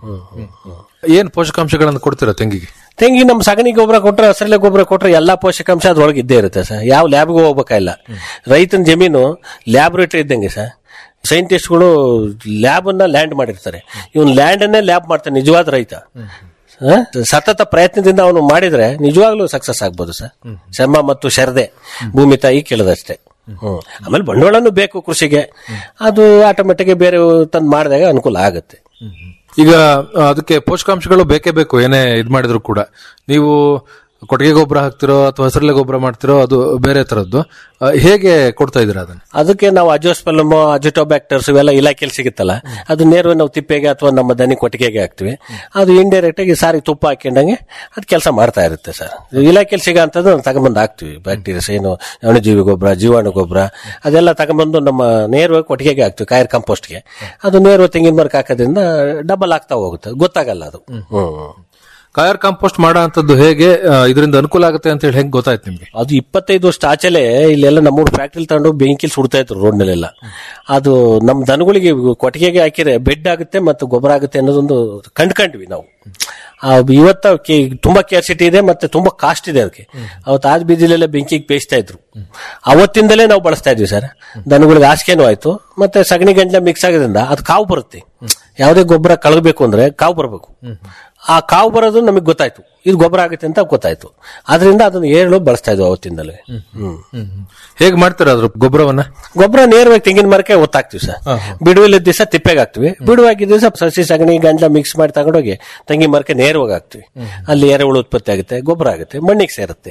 ಏನ್ ಪೋಷಕಾಂಶಗಳನ್ನು ಕೊಡ್ತೀರಾ ತೆಂಗಿಗೆ ತೆಂಗಿ ನಮ್ಮ ಸಗಣಿ ಗೊಬ್ಬರ ಕೊಟ್ರೆ ಹಸಿರೆಲೆ ಗೊಬ್ಬರ ಕೊಟ್ರೆ ಎಲ್ಲಾ ಪೋಷಕಾಂಶ ಅದ್ರೊಳಗೆ ಇದ್ದೇ ಇರುತ್ತೆ ಸರ್ ಯಾವ ಲ್ಯಾಬ್ಗೂ ಹೋಗ್ಬೇಕಾಗಿಲ್ಲ ರೈತನ ಜಮೀನು ಲ್ಯಾಬ್ರೇಟರಿ ಇದ್ದಂಗೆ ಸರ್ ಸೈಂಟಿಸ್ಟ್ಗಳು ಲ್ಯಾಬ್ ಅನ್ನ ಲ್ಯಾಂಡ್ ಮಾಡಿರ್ತಾರೆ ಇವನ್ ಲ್ಯಾಂಡ್ ಅನ್ನೇ ಲ್ಯಾಬ್ ಮಾಡ್ತಾನೆ ನಿಜವಾದ ರೈತ ಹ? ಸತತ ಪ್ರಯತ್ನದಿಂದ ಅವನು ಮಾಡಿದ್ರೆ ನಿಜವಾಗ್ಲೂ ಸಕ್ಸಸ್ ಆಗ್ಬೋದು ಸರ್ ಶ್ರಮ ಮತ್ತು ಶರದೆ ಭೂಮಿ ತಾಯಿ ಕೇಳದಷ್ಟೇ ಹ್ಮ್ ಆಮೇಲೆ ಬಂಡವಾಳನೂ ಬೇಕು ಕೃಷಿಗೆ ಅದು ಆಟೋಮೆಟಿಕ್ ಬೇರೆ ತಂದು ಮಾಡಿದಾಗ ಅನುಕೂಲ ಆಗುತ್ತೆ ಈಗ ಆ, ಅದಕ್ಕೆ ಪೋಷಕಾಂಶಗಳು ಬೇಕೇ ಬೇಕು ಏನೇ ಇದ್ ಮಾಡಿದ್ರು ಕೂಡ ನೀವು ಕೊಟ್ಟಿಗೆ ಗೊಬ್ಬರ ಹಾಕ್ತಿರೋ ಅಥವಾ ಹಸಿರೆಲೆ ಗೊಬ್ಬರ ಮಾಡ್ತಿರೋ ಅದು ಬೇರೆ ತರದ್ದು ಆ, ಹೇಗೆ ಕೊಡ್ತಾ ಇದೀರಾ ಅದನ್ನ ಅದಕ್ಕೆ ನಾವು ಅಜೋಸ್ಪೆಲಮ್ ಅಜಿಟೋಬ್ಯಾಕ್ಟರ್ಸ್ ಇವೆಲ್ಲ ಇಲಾಖೆಯಲ್ಲಿ ಸಿಗುತ್ತಲ್ಲ ಅದು ನೇರವಾಗಿ ನಾವು ತಿಪ್ಪೆಗೆ ಅಥವಾ ನಮ್ಮ ದನಿ ಕೊಟ್ಟಿಗೆಗೆ ಹಾಕ್ತಿವಿ ಅದು ಇಂಡೈರೆಕ್ಟ್ ಆಗಿ ಸಾರಿ ತುಪ್ಪ ಹಾಕೊಂಡಂಗೆ ಅದು ಕೆಲಸ ಮಾಡ್ತಾ ಇರುತ್ತೆ ಸರ್ ಇಲಾಖೆಯಲ್ಲಿ ಸಿಗೋ ಅಂತದ್ದು ನಾವು ತಗೊಂಬಂದು ಹಾಕ್ತಿವಿ ಬ್ಯಾಕ್ಟೀರಿಯಾಸ್ ಏನು ಅಣುಜೀವಿ ಗೊಬ್ಬರ ಜೀವಾಣು ಗೊಬ್ಬರ ಅದೆಲ್ಲ ತಗೊಂಬಂದು ನಮ್ಮ ನೇರವಾಗಿ ಕೊಟ್ಟಿಗೆಗೆ ಹಾಕ್ತಿವಿ ಕಾಯರ್ ಕಂಪೋಸ್ಟ್ಗೆ ಅದು ನೇರವಾಗಿ ತೆಂಗಿನ ಮರಕ್ಕೆ ಹಾಕೋದ್ರಿಂದ ಡಬಲ್ ಆಗ್ತಾ ಹೋಗುತ್ತೆ ಗೊತ್ತಾಗಲ್ಲ ಅದು ಹ್ಮ್ ಕಾಯರ್ ಕಾಂಪೋಸ್ಟ್ ಮಾಡೋ ಅಂತದ್ದು ಹೇಗೆ ಆ, ಇದರಿಂದ ಅನುಕೂಲ ಆಗುತ್ತೆ ಅಂತ ಹೇಳಿ ಹೆಂಗ್ ಗೊತ್ತಾಯ್ತು ನಿಮ್ಗೆ ಅದು ಇಪ್ಪತ್ತೈದು ವರ್ಷ ಆಚೆಲೆ ಇಲ್ಲೆಲ್ಲ ನಮ್ಮೂರು ಫ್ಯಾಕ್ಟ್ರಿ ತಗೊಂಡು ಬೆಂಕಿಲಿ ಸುಡ್ತಾ ಇದ್ರು ರೋಡ್ನಲ್ಲೆಲ್ಲ ಅದು ನಮ್ಮ ದನಗಳಿಗೆ ಕೊಟ್ಟಿಗೆಗೆ ಹಾಕಿದ್ರೆ ಬೆಡ್ ಆಗುತ್ತೆ ಮತ್ತು ಗೊಬ್ಬರ ಆಗುತ್ತೆ ಅನ್ನೋದೊಂದು ಕಂಡ್ಕೊಂಡ್ವಿ ನಾವು ಆ, ಇವತ್ತ ಕೆ- ತುಂಬಾ ಕೇರ್ಸಿಟಿ ಇದೆ ಮತ್ತೆ ತುಂಬಾ ಕಾಸ್ಟ್ ಇದೆ ಅದಕ್ಕೆ ಅವತ್ತು ಆದ ಬೀದಿಲೆಲ್ಲ ಬೆಂಕಿಗೆ ಬೇಯಿಸ್ತಾ ಇದ್ರು ಅವತ್ತಿಂದಲೇ ನಾವು ಬಳಸ್ತಾ ಇದ್ವಿ ಸರ್ ದನಗಳಿಗೆ ಹಾಸಿಗೆನೂ ಆಯ್ತು ಮತ್ತೆ ಸಗಣಿ ಗಂಟ್ಲ ಮಿಕ್ಸ್ ಆಗೋದ್ರಿಂದ ಅದು ಕಾವು ಬರುತ್ತೆ ಯಾವುದೇ ಗೊಬ್ಬರ ಕಳಗಬೇಕು ಅಂದ್ರೆ ಕಾವು ಬರಬೇಕು ಆ ಕಾವು ಬರೋದು ನಮಗೆ ಗೊತ್ತಾಯ್ತು ಇದು ಗೊಬ್ಬರ ಆಗುತ್ತೆ ಅಂತ ಗೊತ್ತಾಯ್ತು ಅದರಿಂದ ಅದನ್ನ ಏಳು ಬಳಸ್ತಾ ಇದ್ವು ಅವತ್ತಿಂದಲೇ ಹ್ಮ್ ಹೇಗೆ ಮಾಡ್ತೀರಾ ಅದ್ರ ಗೊಬ್ಬರವನ್ನ ಗೊಬ್ಬರ ನೇರವಾಗಿ ತೆಂಗಿನ ಮರಕ್ಕೆ ಒತ್ತಾಕ್ತಿವಿ ಸರ್ ಬಿಡುವಿಲ್ಲ ದಿವಸ ತಿಪ್ಪೆಗೆ ಹಾಕ್ತಿವಿ ಬಿಡುವಾಗಿದ್ದ ದಿವಸ ಸಸಿ ಸಗಣಿ ಗಂಜಲ ಮಿಕ್ಸ್ ಮಾಡಿ ತಗೊಂಡೋಗಿ ತೆಂಗಿನ ಮರಕ್ಕೆ ನೇರವಾಗಿ ಹಾಕ್ತಿವಿ ಅಲ್ಲಿ ಎರೆಹುಳು ಉತ್ಪತ್ತಿ ಆಗುತ್ತೆ ಗೊಬ್ಬರ ಆಗುತ್ತೆ ಮಣ್ಣಿಗೆ ಸೇರುತ್ತೆ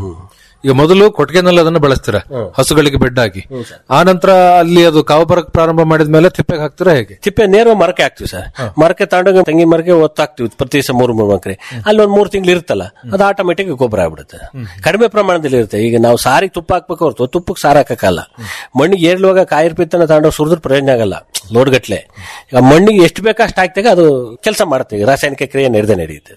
ಈಗ ಮೊದಲು ಕೊಟ್ಟಿಗೆನಲ್ಲಿ ಅದನ್ನ ಬಳಸ್ತೀರಾ ಹಸುಗಳಿಗೆ ಬೆಡ್ ಹಾಕಿ ಆ ನಂತರ ಅಲ್ಲಿ ಅದು ಕಾವು ಬರಕ್ ಪ್ರಾರಂಭ ಮಾಡಿದ್ಮೇಲೆ ತಿಪ್ಪೆಗೆ ಹಾಕ್ತೀರಾ ಹೇಗೆ ತಿಪ್ಪೆ ನೇರವಾಗಿ ಮರಕ್ಕೆ ಹಾಕ್ತಿವಿ ಸರ್ ಮರಕ್ಕೆ ತಗೊಂಡೋಗಿ ತೆಂಗಿನ ಮರಕ್ಕೆ ಒತ್ತಾಕ್ತಿವಿ ಪ್ರತಿ ದಿವಸ ಮೂರು ಮೂರು ಮಕ್ರೆ ಅಲ್ಲಿ ಒಂದ್ ಮೂರು ತಿಂಗಳು ಇರುತ್ತಲ್ಲ ಅದು ಆಟೋಮೆಟಿಕ್ ಗೊಬ್ಬರ ಆಗ್ಬಿಡುತ್ತೆ ಕಡಿಮೆ ಪ್ರಮಾಣದಲ್ಲಿ ಇರುತ್ತೆ ಈಗ ನಾವು ಸಾರಿಗೆ ತುಪ್ಪ ಹಾಕ್ಬೇಕು ಹೊರತು ತುಪ್ಪಕ್ಕೆ ಸಾರು ಹಾಕಕ್ಕಲ್ಲ ಮಣ್ಣಿಗೆ ಏರ್ಲುವಾಗ ಕಾಯಿರ್ಪಿತ್ತನ ತಗೊಂಡೋಗಿ ಸುರಿದ್ರೆ ಪ್ರಯೋಜನ ಆಗಲ್ಲ ಲೋಡ್ಗಟ್ಲೆ ಈಗ ಮಣ್ಣಿಗೆ ಎಷ್ಟು ಬೇಕೋ ಅಷ್ಟು ಹಾಕ್ದಾಗ ಅದು ಕೆಲಸ ಮಾಡುತ್ತೆ ಈಗ ರಾಸಾಯನಿಕ ಕ್ರಿಯೆ ನಡೆದೇ ನಡೆಯುತ್ತೆ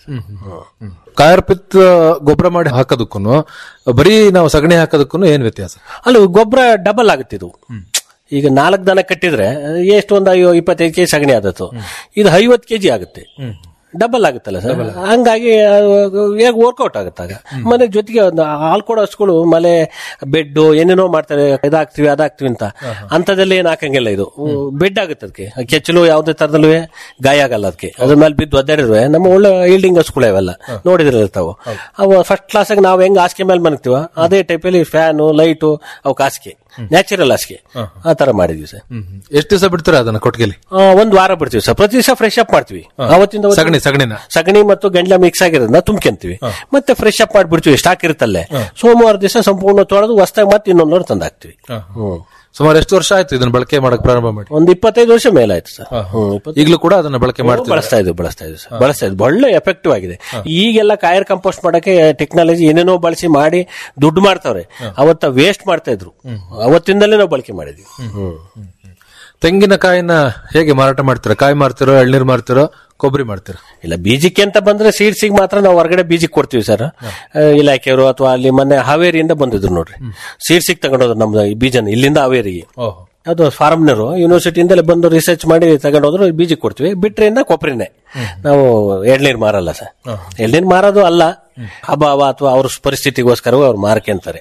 ಕಾಯರ್ಪಿತ್ ಗೊಬ್ಬರ ಮಾಡಿ ಹಾಕೋದಕ್ಕೂ ಬರೀ ನಾವು ಸಗಣಿ ಹಾಕೋದಕ್ಕೂ ಏನ್ ವ್ಯತ್ಯಾಸ ಅಲ್ಲ ಗೊಬ್ಬರ ಡಬಲ್ ಆಗುತ್ತೆ ಇದು ಈಗ ನಾಲ್ಕು ದನ ಕಟ್ಟಿದ್ರೆ ಎಷ್ಟು ಒಂದು ಐವ ಇಪ್ಪತ್ತೈದು ಕೆಜಿ ಸಗಣಿ ಆದತ್ತು ಇದು ಐವತ್ತು ಕೆಜಿ ಆಗುತ್ತೆ ಡಬಲ್ ಆಗುತ್ತಲ್ಲ ಸರ್ ಹಂಗಾಗಿ ಹೇಗೆ ವರ್ಕೌಟ್ ಆಗುತ್ತಾಗ ಮನೆ ಜೊತೆಗೆ ಒಂದು ಹಾಲು ಕೊಡೋ ಹಸುಗಳು ಮಲೆ ಬೆಡ್ ಏನೇನೋ ಮಾಡ್ತಾರೆ ಇದಾಗ್ತಿವಿ ಅದಾಗ್ತಿವಿ ಅಂತ ಅಂತದಲ್ಲಿ ಏನ್ ಹಾಕಂಗಿಲ್ಲ ಇದು ಬೆಡ್ ಆಗುತ್ತೆ ಅದಕ್ಕೆ ಕೆಚ್ಚಲು ಯಾವುದೇ ತರದಲ್ಲೂ ಗಾಯ ಆಗಲ್ಲ ಅದಕ್ಕೆ ಅದ್ರ ಮೇಲೆ ಬಿದ್ದು ಒದ್ದಾಡಿರುವೆ ನಮ್ಮ ಒಳ್ಳೆ ಈಲ್ಡಿಂಗ್ ಹಸುಗಳು ಇವೆಲ್ಲ ನೋಡಿದ್ರೆ ಇರ್ತಾವ ಅವು ಫಸ್ಟ್ ಕ್ಲಾಸ್ ಆಗಿ ನಾವು ಹೆಂಗ್ ಹಾಸಿಗೆ ಮೇಲೆ ಮನಗ್ತೀವ ಅದೇ ಟೈಪಲ್ಲಿ ಫ್ಯಾನು ಲೈಟು ಅವು ಹಾಸಿಗೆ ನ್ಯಾಚುರಲ್ ಹಾಸಿಗೆ ಆ ತರ ಮಾಡಿದ್ವಿ ಸರ್ ಎಷ್ಟು ದಿವಸ ಬಿಡ್ತೀರಾ ಅದನ್ನ ಕೊಟ್ಟಿಗೆಲಿ ಆ, ಒಂದ್ ವಾರ ಬಿಡ್ತೀವಿ ಸರ್ ಪ್ರತಿ ದಿವಸ ಫ್ರೆಶ್ ಅಪ್ ಮಾಡ್ತೀವಿ ಅವತ್ತಿಂದ ಅವತ್ತು ಸಗಣಿ ಸಗಣಿನ ಸಗಣಿ ಮತ್ತು ಗಂಡ್ಲ ಮಿಕ್ಸ್ ಆಗಿರೋದನ್ನ ತುಂಬ್ಕೊಂತೀವಿ ಮತ್ತೆ ಫ್ರೆಶ್ ಅಪ್ ಮಾಡ್ಬಿಡ್ತೀವಿ ಸ್ಟಾಕ್ ಇರುತ್ತಲ್ಲೇ ಸೋಮವಾರ ದಿವಸ ಸಂಪೂರ್ಣ ತೊಳೆದು ಹೊಸ್ದಾಗಿ ಮತ್ತೆ ಇನ್ನೊಂದು ಲೋಡ್ ತಂದು ಹಾಕ್ತಿವಿ ಹ್ಮ್ ಸುಮಾರು ಎಷ್ಟು ವರ್ಷ ಆಯ್ತು ಇದನ್ನ ಬಳಕೆ ಮಾಡಕ್ ಪ್ರಾರಂಭ ಮಾಡಿ ಒಂದ್ ಇಪ್ಪತ್ತೈದು ವರ್ಷ ಮೇಲಾಯ್ತು ಸರ್ ಹ್ಮ್, ಇಪ್ಪತ್ತೈದು ಈಗಲೂ ಕೂಡ ಅದನ್ನ ಬಳಕೆ ಮಾಡ್ತೀರಾ ಬಳಸ್ತಾ ಇದ್ವಿ ಬಳಸ್ತಾ ಇದ್ವಿ ಸರ್ ಬಳಸ್ತಾ ಇದ್ವಿ ಒಳ್ಳೆ ಎಫೆಕ್ಟಿವ್ ಆಗಿದೆ ಈಗೆಲ್ಲ ಕಾಯರ್ ಕಂಪೋಸ್ಟ್ ಮಾಡಕ್ಕೆ ಟೆಕ್ನಾಲಜಿ ಏನೇನೋ ಬಳಸಿ ಮಾಡಿ ದುಡ್ಡು ಮಾಡ್ತಾವ್ರೆ ಅವತ್ತ ವೇಸ್ಟ್ ಮಾಡ್ತಾ ಇದ್ರು ಅವತ್ತಿಂದಲೇ ನಾವು ಬಳಕೆ ಮಾಡಿದ್ವಿ ಹ್ಮ್ ತೆಂಗಿನಕಾಯಿನ ಹೇಗೆ ಮಾರಾಟ ಮಾಡ್ತೀರಾ ಕಾಯಿ ಮಾರ್ತಿರೋ ಎಳ್ನೀರ್ ಮಾರ್ತಿರೋ ಕೊಬ್ಬರಿ ಮಾಡ್ತೀರಾ ಇಲ್ಲ ಬೀಜಕ್ಕೆ ಅಂತ ಬಂದ್ರೆ ಸೀಡ್ಸಿಗೆ ಮಾತ್ರ ನಾವು ಹೊರಗಡೆ ಬೀಜಕ್ಕೆ ಕೊಡ್ತೀವಿ ಸರ್ ಇಲಾಖೆಯವರು ಅಥವಾ ಅಲ್ಲಿ ಮೊನ್ನೆ ಹಾವೇರಿಯಿಂದ ಬಂದಿದ್ರು ನೋಡ್ರಿ ಸೀಡ್ಸಿಗೆ ತಗೊಂಡೋದ್ರು ನಮ್ದು ಈ ಬೀಜನ ಇಲ್ಲಿಂದ ಹಾವೇರಿಗೆ ಅದು ಫಾರ್ಮ್ನರು ಯೂನಿವರ್ಸಿಟಿಯಿಂದಲೇ ಬಂದು ರಿಸರ್ಚ್ ಮಾಡಿ ತಗೊಂಡೋದ್ರು ಬೀಜಕ್ಕೆ ಕೊಡ್ತೀವಿ ಬಿಟ್ರಿಂದ ಕೊಬ್ಬರಿನೇ ನಾವು ಎಳ್ನೀರ್ ಮಾರಲ್ಲ ಸರ್ ಎಳ್ನೀರ್ ಮಾರೋದು ಅಲ್ಲ ಅಭಾವ ಅಥವಾ ಅವ್ರ ಪರಿಸ್ಥಿತಿಗೋಸ್ಕರ ಅವ್ರು ಮಾರ್ಕೊಂತಾರೆ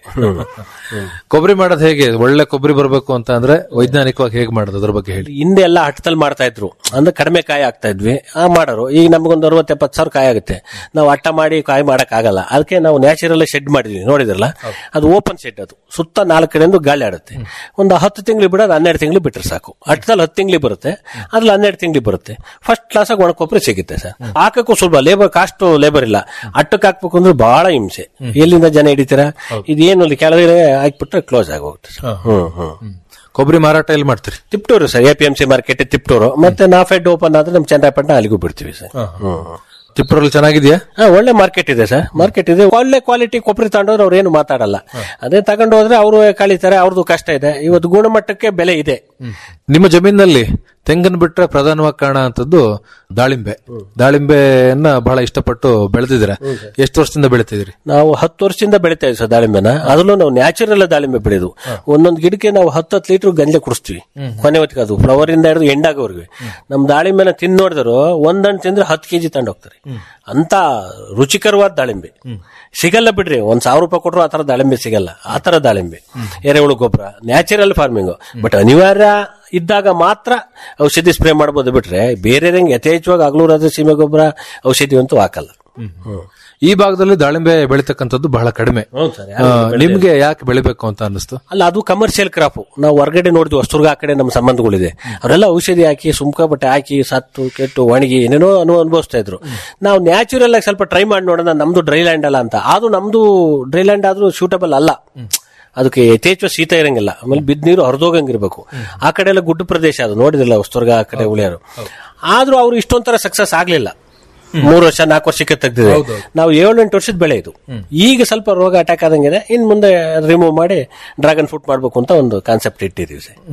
ಕೊಬ್ಬರಿ ಮಾಡೋದು ಹೇಗೆ ಒಳ್ಳೆ ಕೊಬ್ಬರಿ ಬರಬೇಕು ಅಂತ ಅಂದ್ರೆ ವೈಜ್ಞಾನಿಕವಾಗಿ ಹೇಗೆ ಮಾಡೋದು ಅದ್ರ ಬಗ್ಗೆ ಹೇಳಿ ಹಿಂದೆ ಎಲ್ಲ ಹಟ್ಟದಲ್ಲಿ ಮಾಡ್ತಾ ಇದ್ರು ಅಂದ್ರೆ ಕಡಿಮೆ ಕಾಯಿ ಆಗ್ತಾ ಇದ್ವಿ ಆ ಮಾಡೋರು ಈಗ ನಮ್ಗೊಂದು ಅರವತ್ತು ಎಪ್ಪತ್ತು ಸಾವಿರ ಕಾಯಿ ಆಗುತ್ತೆ ನಾವು ಅಟ್ಟ ಮಾಡಿ ಕಾಯಿ ಮಾಡಕ್ ಆಗಲ್ಲ ಅದಕ್ಕೆ ನಾವು ನ್ಯಾಚುರಲ್ ಶೆಡ್ ಮಾಡಿದ್ವಿ ನೋಡಿದ್ರಲ್ಲ ಅದು ಓಪನ್ ಶೆಡ್ ಅದು ಸುತ್ತ ನಾಲ್ಕು ಕಡೆಯಿಂದ ಗಾಳಿ ಆಡುತ್ತೆ ಒಂದು ಹತ್ತು ತಿಂಗಳು ಬಿಡೋದು ಹನ್ನೆರಡು ತಿಂಗಳು ಬಿಟ್ರೆ ಸಾಕು ಅಟ್ಟದಲ್ಲಿ ಹತ್ತು ತಿಂಗಳು ಬರುತ್ತೆ ಅದ್ರಲ್ಲಿ ಹನ್ನೆರಡು ತಿಂಗಳು ಬರುತ್ತೆ ಫಸ್ಟ್ ಕ್ಲಾಸ್ ಆಗಿ ಒಣಕೊಬ್ಬರಿ ಸಿಗುತ್ತೆ ಸರ್ ಹಾಕಕ್ಕೂ ಸುಲಭ ಲೇಬರ್ ಕಾಸ್ಟ್ ಲೇಬರ್ ಇಲ್ಲ ಅಟ್ಟಕ್ಕೆ ಹಾಕ್ಬೇಕು ಅಂದ್ರೆ ಬಹಳ ಹಿಂಸೆ ಎಲ್ಲಿಂದ ಜನ ಹಿಡಿತೀರಾ ಇದೇನು ಅಲ್ಲಿ ಕೆಳಗಡೆ ಹಾಕ್ಬಿಟ್ರೆ ಕ್ಲೋಸ್ ಆಗೋಗುತ್ತೆ ಸರ್. ಹ್ಮ್ ಹ್ಮ್ ಕೊಬ್ಬರಿ ಮಾರಾಟ ಎಲ್ಲಿ ಮಾಡ್ತೀರಿ Tiptur sir A P M C market Tiptur ಮತ್ತೆ ನಾಫೆಡ್ ಓಪನ್ ಆದ್ರೆ ನಮ್ಮ ಚಂದ್ರಪಟ್ಟಣ ಅಲ್ಲಿಗೂ ಬಿಡ್ತೀವಿ ಸರ್ ತಿಪ್ಪರಲ್ಲಿ ಚೆನ್ನಾಗಿದ್ಯಾ ಹಾ ಒಳ್ಳೆ ಮಾರ್ಕೆಟ್ ಇದೆ ಸರ್ ಮಾರ್ಕೆಟ್ ಇದೆ ಒಳ್ಳೆ ಕ್ವಾಲಿಟಿ ಕೊಬ್ಬರಿ ತಗೊಂಡವ್ರು ಅವ್ರು ಏನು ಮಾತಾಡಲ್ಲ ಅದೇ ತಗೊಂಡು ಹೋದ್ರೆ ಅವರು ಕಳೀತಾರೆ ಅವ್ರದ್ದು ಕಷ್ಟ ಇದೆ ಇವತ್ತು ಗುಣಮಟ್ಟಕ್ಕೆ ಬೆಲೆ ಇದೆ ನಿಮ್ಮ ಜಮೀನಲ್ಲಿ ತೆಂಗನ್ ಬಿಟ್ರೆ ಪ್ರಧಾನವಾಗಿ ಕಾಣ ಅಂತದ್ದು ದಾಳಿಂಬೆ ದಾಳಿಂಬೆಯನ್ನ ಬಹಳ ಇಷ್ಟಪಟ್ಟು ಬೆಳೆದಿದ್ದೀರಾ ಎಷ್ಟು ವರ್ಷದಿಂದ ಬೆಳಿತಿದ್ದೀರಿ ನಾವು ಹತ್ತು ವರ್ಷದಿಂದ ಬೆಳಿತಾ ಇದ್ದೀವಿ ಸರ್ ದಾಳಿಂಬೆನ ಅದರಲ್ಲೂ ನಾವು ನ್ಯಾಚುರಲ್ ದಾಳಿಂಬೆ ಬೆಳೆದು ಒಂದೊಂದು ಗಿಡಕ್ಕೆ ನಾವು ಹತ್ತು ಹತ್ತು ಲೀಟರ್ ಗಂಜೆ ಕುಡಿಸ್ತೀವಿ ಕೊನೆ ಹೊತ್ತಿಗೆ ಅದು ಫ್ಲವರ್ ಇಂದ ಹಿಡಿದು ಎಂಡಾಗೋರ್ಗೆ ನಮ್ ದಾಳಿಂಬೆನ ತಿಂದು ನೋಡಿದ್ರು ಒಂದಣ್ಣು ತಿಂದ್ರೆ ಹತ್ತು ಕೆಜಿ ತಗೊಂಡು ಹೋಗ್ತಾರೆ ಅಂತ ರುಚಿಕರವಾದ ದಾಳಿಂಬೆ ಸಿಗಲ್ಲ ಬಿಡ್ರಿ ಒಂದ್ ಸಾವಿರ ರೂಪಾಯಿ ಕೊಟ್ಟರು ಆ ತರ ದಾಳಿಂಬೆ ಸಿಗಲ್ಲ ಆ ತರ ದಾಳಿಂಬೆ ಎರೆಹುಳು ಗೊಬ್ಬರ ನ್ಯಾಚುರಲ್ ಫಾರ್ಮಿಂಗ್ ಬಟ್ ಅನಿವಾರ್ಯ ಇದ್ದಾಗ ಮಾತ್ರ ಔಷಧಿ ಸ್ಪ್ರೇ ಮಾಡಬಹುದು ಬಿಟ್ರೆ ಬೇರೆ ಯಥೇಚ್ಛವಾಗಿ ಹಗಲು ಸೀಮೆ ಗೊಬ್ಬರ ಔಷಧಿ ಅಂತೂ ಹಾಕಲ್ಲ ಈ ಭಾಗದಲ್ಲಿ ದಾಳಿಂಬೆ ಬೆಳಿತಕ್ಕಂಥದ್ದು ಬಹಳ ಕಡಿಮೆ ಹೌದು ಸರ್, ಆ, ನಿಮ್ಗೆ ಯಾಕೆ ಬೆಳಿಬೇಕು ಅಂತ ಅನ್ನಿಸ್ತು ಅಲ್ಲ ಅದು ಕಮರ್ಷಿಯಲ್ ಕ್ರಾಪ್ ನಾವು ಹೊರಗಡೆ ನೋಡಿದ್ವಿ ಹೊಸದುರ್ಗ ಆ ಕಡೆ ನಮ್ಮ ಸಂಬಂಧಗಳಿದೆ ಅವರೆಲ್ಲ ಔಷಧಿ ಹಾಕಿ ಸುಮ್ಕ ಬಟ್ಟೆ ಹಾಕಿ ಸತ್ತು ಕೆಟ್ಟು ಒಣಗಿ ಏನೇನೋ ಅನು ಅನುಭವಿಸ್ತಾ ಇದ್ರು ನಾವು ನ್ಯಾಚುರಲ್ ಆಗಿ ಸ್ವಲ್ಪ ಟ್ರೈ ಮಾಡಿ ನೋಡೋಣ ನಮ್ದು ಡ್ರೈ ಲ್ಯಾಂಡ್ ಅಲ್ಲ ಅಂತ ಅದು ನಮ್ದು ಡ್ರೈ ಲ್ಯಾಂಡ್ ಆದ್ರೂ ಸೂಟಬಲ್ ಅಲ್ಲ ಅದಕ್ಕೆ ಯಥೇಚ್ಛ ಶೀತ ಇರಂಗಿಲ್ಲ ಆಮೇಲೆ ಬಿದ್ದ ನೀರು ಹರಿದೋಗಂಗಿರ್ಬೇಕು ಆ ಕಡೆ ಎಲ್ಲ ಗುಡ್ಡ ಪ್ರದೇಶ ಅದು ನೋಡಿದಿಲ್ಲ ಹೊಸದುರ್ಗ ಆ ಕಡೆ ಉಳಿಯೋರು ಆದ್ರೂ ಅವ್ರು ಇಷ್ಟೊಂಥರ ಸಕ್ಸಸ್ ಆಗ್ಲಿಲ್ಲ ಮೂರು ವರ್ಷ ನಾಲ್ಕು ವರ್ಷಕ್ಕೆ ತೆಗ್ದಿದೆ ನಾವು ಏಳು ಎಂಟು ವರ್ಷದ ಬೆಳೆ ಇದು ಈಗ ಸ್ವಲ್ಪ ರೋಗ ಅಟ್ಯಾಕ್ ಆದಂಗಿದೆ ಇನ್ ಮುಂದೆ ರಿಮೂವ್ ಮಾಡಿ ಡ್ರ್ಯಾಗನ್ ಫ್ರೂಟ್ ಮಾಡ್ಬೇಕು ಅಂತ ಒಂದು ಕಾನ್ಸೆಪ್ಟ್ ಇಟ್ಟಿದೀವಿ ಸರ್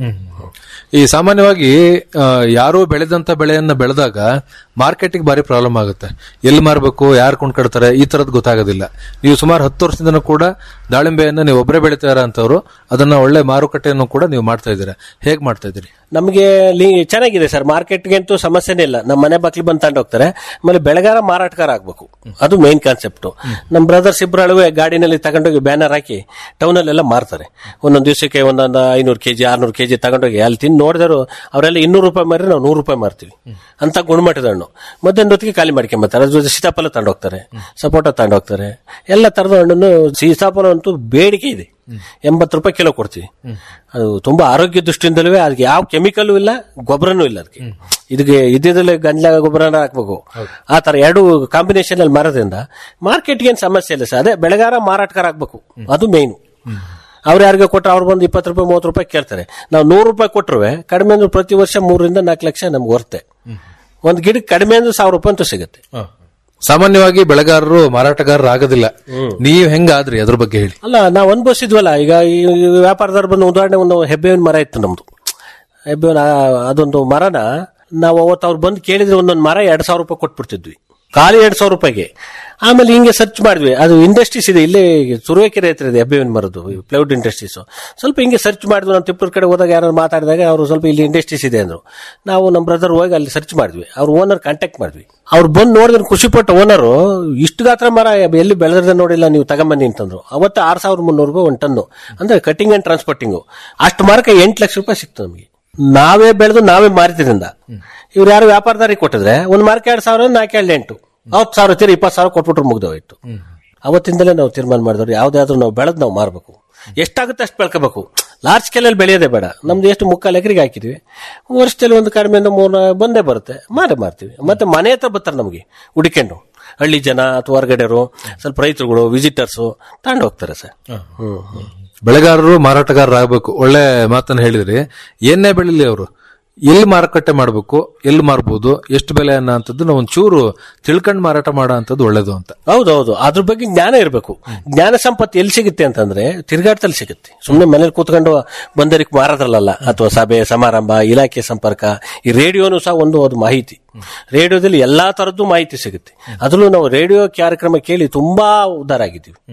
ಈ ಸಾಮಾನ್ಯವಾಗಿ ಆ, ಯಾರೋ ಬೆಳೆದಂತ ಬೆಳೆಯನ್ನ ಬೆಳೆದಾಗ ಮಾರ್ಕೆಟಿಗೆ ಭಾರಿ ಪ್ರಾಬ್ಲಮ್ ಆಗುತ್ತೆ ಎಲ್ಲಿ ಮಾರಬೇಕು ಯಾರು ಕೊಂಡ್ಕೊಡ್ತಾರೆ ಈ ತರದ್ ಗೊತ್ತಾಗೋದಿಲ್ಲ ನೀವು ಸುಮಾರು ಹತ್ತು ವರ್ಷದಿಂದ ಕೂಡ ದಾಳಿಂಬೆಯನ್ನ ನೀವು ಒಬ್ಬರೇ ಬೆಳಿತಾರ ಅಂತವ್ರು ಅದನ್ನ ಒಳ್ಳೆ ಮಾರುಕಟ್ಟೆಯನ್ನು ಕೂಡ ನೀವು ಮಾಡ್ತಾ ಇದ್ದೀರಾ ಹೇಗ್ ಮಾಡ್ತಾ ಇದ್ದೀರಿ ನಮಗೆ ಲಿ- ಚೆನ್ನಾಗಿದೆ ಸರ್ ಮಾರ್ಕೆಟ್ಗೆ ಅಂತೂ ಸಮಸ್ಯೆನೇ ಇಲ್ಲ ನಮ್ಮ ಮನೆ ಬಾಕ್ಲಿ ಬಂದು ತಗೊಂಡು ಹೋಗ್ತಾರೆ ಆಮೇಲೆ ಬೆಳೆಗಾರ ಮಾರಾಟಗಾರ ಆಗ್ಬೇಕು ಅದು ಮೇನ್ ಕಾನ್ಸೆಪ್ಟ್ ನಮ್ಮ ಬ್ರದರ್ಸ್ ಇಬ್ಬರು ಗಾಡಿನಲ್ಲಿ ತಗೊಂಡೋಗಿ ಬ್ಯಾನರ್ ಹಾಕಿ ಟೌನ್ ಅಲ್ಲೆಲ್ಲ ಮಾರ್ತಾರೆ ಒಂದೊಂದು ದಿವಸಕ್ಕೆ ಒಂದೊಂದು ಐನೂರು ಕೆಜಿ ಆರ್ನೂರು ಕೆಜಿ ತಗೊಂಡೋಗಿ ಅಲ್ಲಿ ತಿಂದು ನೋಡಿದ್ರು ಅವರೆಲ್ಲ ಇನ್ನೂರು ರೂಪಾಯಿ ಮಾರಿ ನಾವು ನೂರು ರೂಪಾಯಿ ಮಾರ್ತೀವಿ ಅಂತ ಗುಣಮಟ್ಟದ ಹಣ್ಣು ಮಧ್ಯಾಹ್ನ ಹೊತ್ತಿಗೆ ಖಾಲಿ ಮಾಡ್ಕೊಂಬರ್ತಾರೆ ಅದ್ರ ಜೊತೆ ಸೀತಾಫಲ ತಗೊಂಡು ಹೋಗ್ತಾರೆ ಸಪೋಟ ತಗೊಂಡು ಹೋಗ್ತಾರೆ ಎಲ್ಲ ತರದ ಹಣ್ಣನ್ನು ಸೀತಾಫಲ ಅಂತೂ ಬೇಡಿಕೆ ಇದೆ ಎಂಬತ್ತು ರೂಪಾಯಿ ಕಿಲೋ ಕೊಡ್ತೀವಿ ಅದು ತುಂಬಾ ಆರೋಗ್ಯ ದೃಷ್ಟಿಯಿಂದಲೂ ಅದಕ್ಕೆ ಯಾವ ಕೆಮಿಕಲ್ ಇಲ್ಲ ಗೊಬ್ಬರನೂ ಇಲ್ಲ ಅದಕ್ಕೆ ಇದಕ್ಕೆ ಇದ್ದಿದ್ರಲ್ಲಿ ಗಂಜಲ ಗೊಬ್ಬರನ ಹಾಕ್ಬೇಕು ಆ ತರ ಎರಡು ಕಾಂಬಿನೇಷನ್ ಅಲ್ಲಿ ಮಾರೋದ್ರಿಂದ ಮಾರ್ಕೆಟ್ಗೆ ಏನ್ ಸಮಸ್ಯೆ ಇಲ್ಲ ಸರ್ ಅದೇ ಬೆಳೆಗಾರ ಮಾರಾಟಗಾರ ಆಗ್ಬೇಕು ಅದು ಮೇಯ್ನು ಅವ್ರು ಯಾರಿಗೆ ಕೊಟ್ಟರೆ ಅವ್ರು ಬಂದು ಇಪ್ಪತ್ತು ರೂಪಾಯಿ ಮೂವತ್ತು ರೂಪಾಯಿ ಕೇಳ್ತಾರೆ ನಾವು ನೂರು ರೂಪಾಯಿ ಕೊಟ್ಟರು ಕಡಿಮೆ ಅಂದ್ರೆ ಪ್ರತಿ ವರ್ಷ ಮೂರರಿಂದ ನಾಲ್ಕು ಲಕ್ಷ ನಮ್ಗೆ ಹೊರತೆ ಒಂದು ಗಿಡಕ್ಕೆ ಕಡಿಮೆ ಅಂದ್ರೆ ಸಾವಿರ ರೂಪಾಯಿ ಅಂತೂ ಸಿಗುತ್ತೆ ಸಾಮಾನ್ಯವಾಗಿ ಬೆಳೆಗಾರರು ಮಾರಾಟಗಾರರು ಆಗೋದಿಲ್ಲ ನೀವ್ ಹೆಂಗಾದ್ರಿ ಅದ್ರ ಬಗ್ಗೆ ಹೇಳಿ ಅಲ್ಲ ನಾವು ಅನುಭವಿಸಿದ್ವಲ್ಲ ಈಗ ಈ ಈ ವ್ಯಾಪಾರದವ್ರು ಬಂದು ಉದಾಹರಣೆ ಒಂದು ಹೆಬ್ಬೇವಿನ ಮರ ಇತ್ತು ನಮ್ದು ಹೆಬ್ಬೇವಿನ ಆ- ಅದೊಂದು ಮರನ ನಾವು ಅವತ್ತು ಅವ್ರು ಬಂದು ಕೇಳಿದ್ರೆ ಒಂದೊಂದು ಮರ ಎರಡ್ ಸಾವಿರ ರೂಪಾಯಿ ಕೊಟ್ಬಿಡ್ತಿದ್ವಿ ಖಾಲಿ ಎರಡ್ ಸಾವಿರ ರೂಪಾಯಿಗೆ ಆಮೇಲೆ ಹಿಂಗೆ ಸರ್ಚ್ ಮಾಡಿದ್ವಿ ಅದು ಇಂಡಸ್ಟ್ರೀಸ್ ಇದೆ ಇಲ್ಲೇ ತುರುವೇಕೆರೆ ಹತ್ರ ಇದೆ ಹೆಬ್ಬೇವಿನ ಮರದ್ದು ಪ್ಲೈವುಡ್ ಇಂಡಸ್ಟ್ರೀಸ್ ಸ್ವಲ್ಪ ಹಿಂಗೆ ಸರ್ಚ್ ಮಾಡಿದ್ವಿ ನಾವು ತಿಪ್ಪೂರ್ ಕಡೆ ಹೋದಾಗ ಯಾರು ಮಾತಾಡಿದಾಗ ಅವರು ಸ್ವಲ್ಪ ಇಲ್ಲಿ ಇಂಡಸ್ಟ್ರೀಸ್ ಇದೆ ಅಂದ್ರು ನಾವು ನಮ್ಮ ಬ್ರದರ್ ಹೋಗಿ ಅಲ್ಲಿ ಸರ್ಚ್ ಮಾಡಿದ್ವಿ ಅವ್ರ ಓನರ್ ಕಾಂಟ್ಯಾಕ್ಟ್ ಮಾಡಿದ್ವಿ ಅವ್ರು ಬಂದು ನೋಡಿದ್ರೆ ಖುಷಿ ಪಟ್ಟ ಓನರು ಇಷ್ಟು ಗಾತ್ರ ಮರ ಎಲ್ಲಿ ಬೆಳೆದ್ರೆ ನೋಡಿಲ್ಲ ನೀವು ತಗೊಂಬನ್ನಿ ಅಂತಂದ್ರು ಅವತ್ತು ಆರ್ ಸಾವಿರದ ಮುನ್ನೂರು ರೂಪಾಯಿ ಒಂದು ಟನ್ನು ಅಂದ್ರೆ ಕಟಿಂಗ್ ಅಂಡ್ ಟ್ರಾನ್ಸ್ಪೋರ್ಟಿಂಗು ಅಷ್ಟು ಮರಕ್ಕೆ ಎಂಟು ಲಕ್ಷ ರೂಪಾಯಿ ಸಿಕ್ತು ನಮಗೆ ನಾವೇ ಬೆಳೆದು ನಾವೇ ಮಾರಿದ್ರಿಂದ ಇವ್ರು ಯಾರು ವ್ಯಾಪಾರದಾರಿಗೆ ಕೊಟ್ಟಿದ್ರೆ ಒಂದು ಮಾರ್ಕ್ ಎರಡ್ ಸಾವಿರ ನಾಲ್ಕು ಎರಡು ಎಂಟು ಹತ್ತು ಸಾವಿರ ತೀರಿ ಇಪ್ಪತ್ತು ಸಾವಿರ ಕೊಟ್ಬಿಟ್ರೆ ಮುಗ್ದೋಯ್ತು ಅವತ್ತಿಂದಲೇ ನಾವು ತೀರ್ಮಾನ ಮಾಡಿದವ್ರು ಯಾವ್ದಾದ್ರು ನಾವು ಬೆಳೆದ್ ನಾವು ಮಾರ್ಬೇಕು ಎಷ್ಟಾಗುತ್ತೆ ಅಷ್ಟು ಬೆಳ್ಕೋಬೇಕು ಲಾರ್ಜ್ ಸ್ಕೇಲಲ್ಲಿ ಬೆಳೆಯೋದೇ ಬೇಡ ನಮ್ದು ಎಷ್ಟು ಮುಕ್ಕಾಲು ಎಕರೆಗೆ ಹಾಕಿದ್ವಿ ವರ್ಷದಲ್ಲಿ ಒಂದು ಕಡಿಮೆಯಿಂದ ಮೂರು ಬಂದೇ ಬರುತ್ತೆ ಮಾರೇ ಮಾರ್ತೀವಿ ಮತ್ತೆ ಮನೆ ಹತ್ರ ಬರ್ತಾರೆ ನಮಗೆ ಹುಡುಕೊಂಡು ಹಳ್ಳಿ ಜನ ಅಥವಾ ಹೊರಗಡೆರು ಸ್ವಲ್ಪ ರೈತರುಗಳು ವಿಸಿಟರ್ಸು ತಗೊಂಡು ಹೋಗ್ತಾರೆ ಸರ್ ಹ್ಮ್ ಹ್ಮ್ ಬೆಳೆಗಾರರು ಮಾರಾಟಗಾರರು ಆಗ್ಬೇಕು ಒಳ್ಳೆ ಮಾತನ್ನ ಹೇಳಿದ್ರಿ ಏನೇ ಬೆಳಿಲಿ ಅವರು ಎಲ್ಲಿ ಮಾರುಕಟ್ಟೆ ಮಾಡಬೇಕು ಎಲ್ಲಿ ಮಾರ್ಬೋದು ಎಷ್ಟು ಬೆಲೆ ಅನ್ನೋ ಅಂತದ್ದು ನಾವು ಒಂಚೂರು ತಿಳ್ಕೊಂಡ್ ಮಾರಾಟ ಮಾಡೋ ಅಂತದ್ದು ಒಳ್ಳೇದು ಅಂತ ಹೌದೌದು ಅದ್ರ ಬಗ್ಗೆ ಜ್ಞಾನ ಇರಬೇಕು ಜ್ಞಾನ ಸಂಪತ್ತು ಎಲ್ಲಿ ಸಿಗುತ್ತೆ ಅಂತಂದ್ರೆ ತಿರುಗಾಟದಲ್ಲಿ ಸಿಗುತ್ತೆ ಸುಮ್ಮನೆ ಮನೇಲಿ ಕೂತ್ಕೊಂಡು ಬಂದರಿಗೆ ಮಾರೋದ್ರಲ್ಲ ಅಥವಾ ಸಭೆ ಸಮಾರಂಭ ಇಲಾಖೆ ಸಂಪರ್ಕ ಈ ರೇಡಿಯೋನು ಸಹ ಒಂದು ಅದು ಮಾಹಿತಿ ರೇಡಿಯೋದಲ್ಲಿ ಎಲ್ಲಾ ತರದ್ದು ಮಾಹಿತಿ ಸಿಗುತ್ತೆ ಅದರಲ್ಲೂ ನಾವು ರೇಡಿಯೋ ಕಾರ್ಯಕ್ರಮ ಕೇಳಿ ತುಂಬಾ ಉದ್ಧಾರ ಆಗಿದ್ದೀವಿ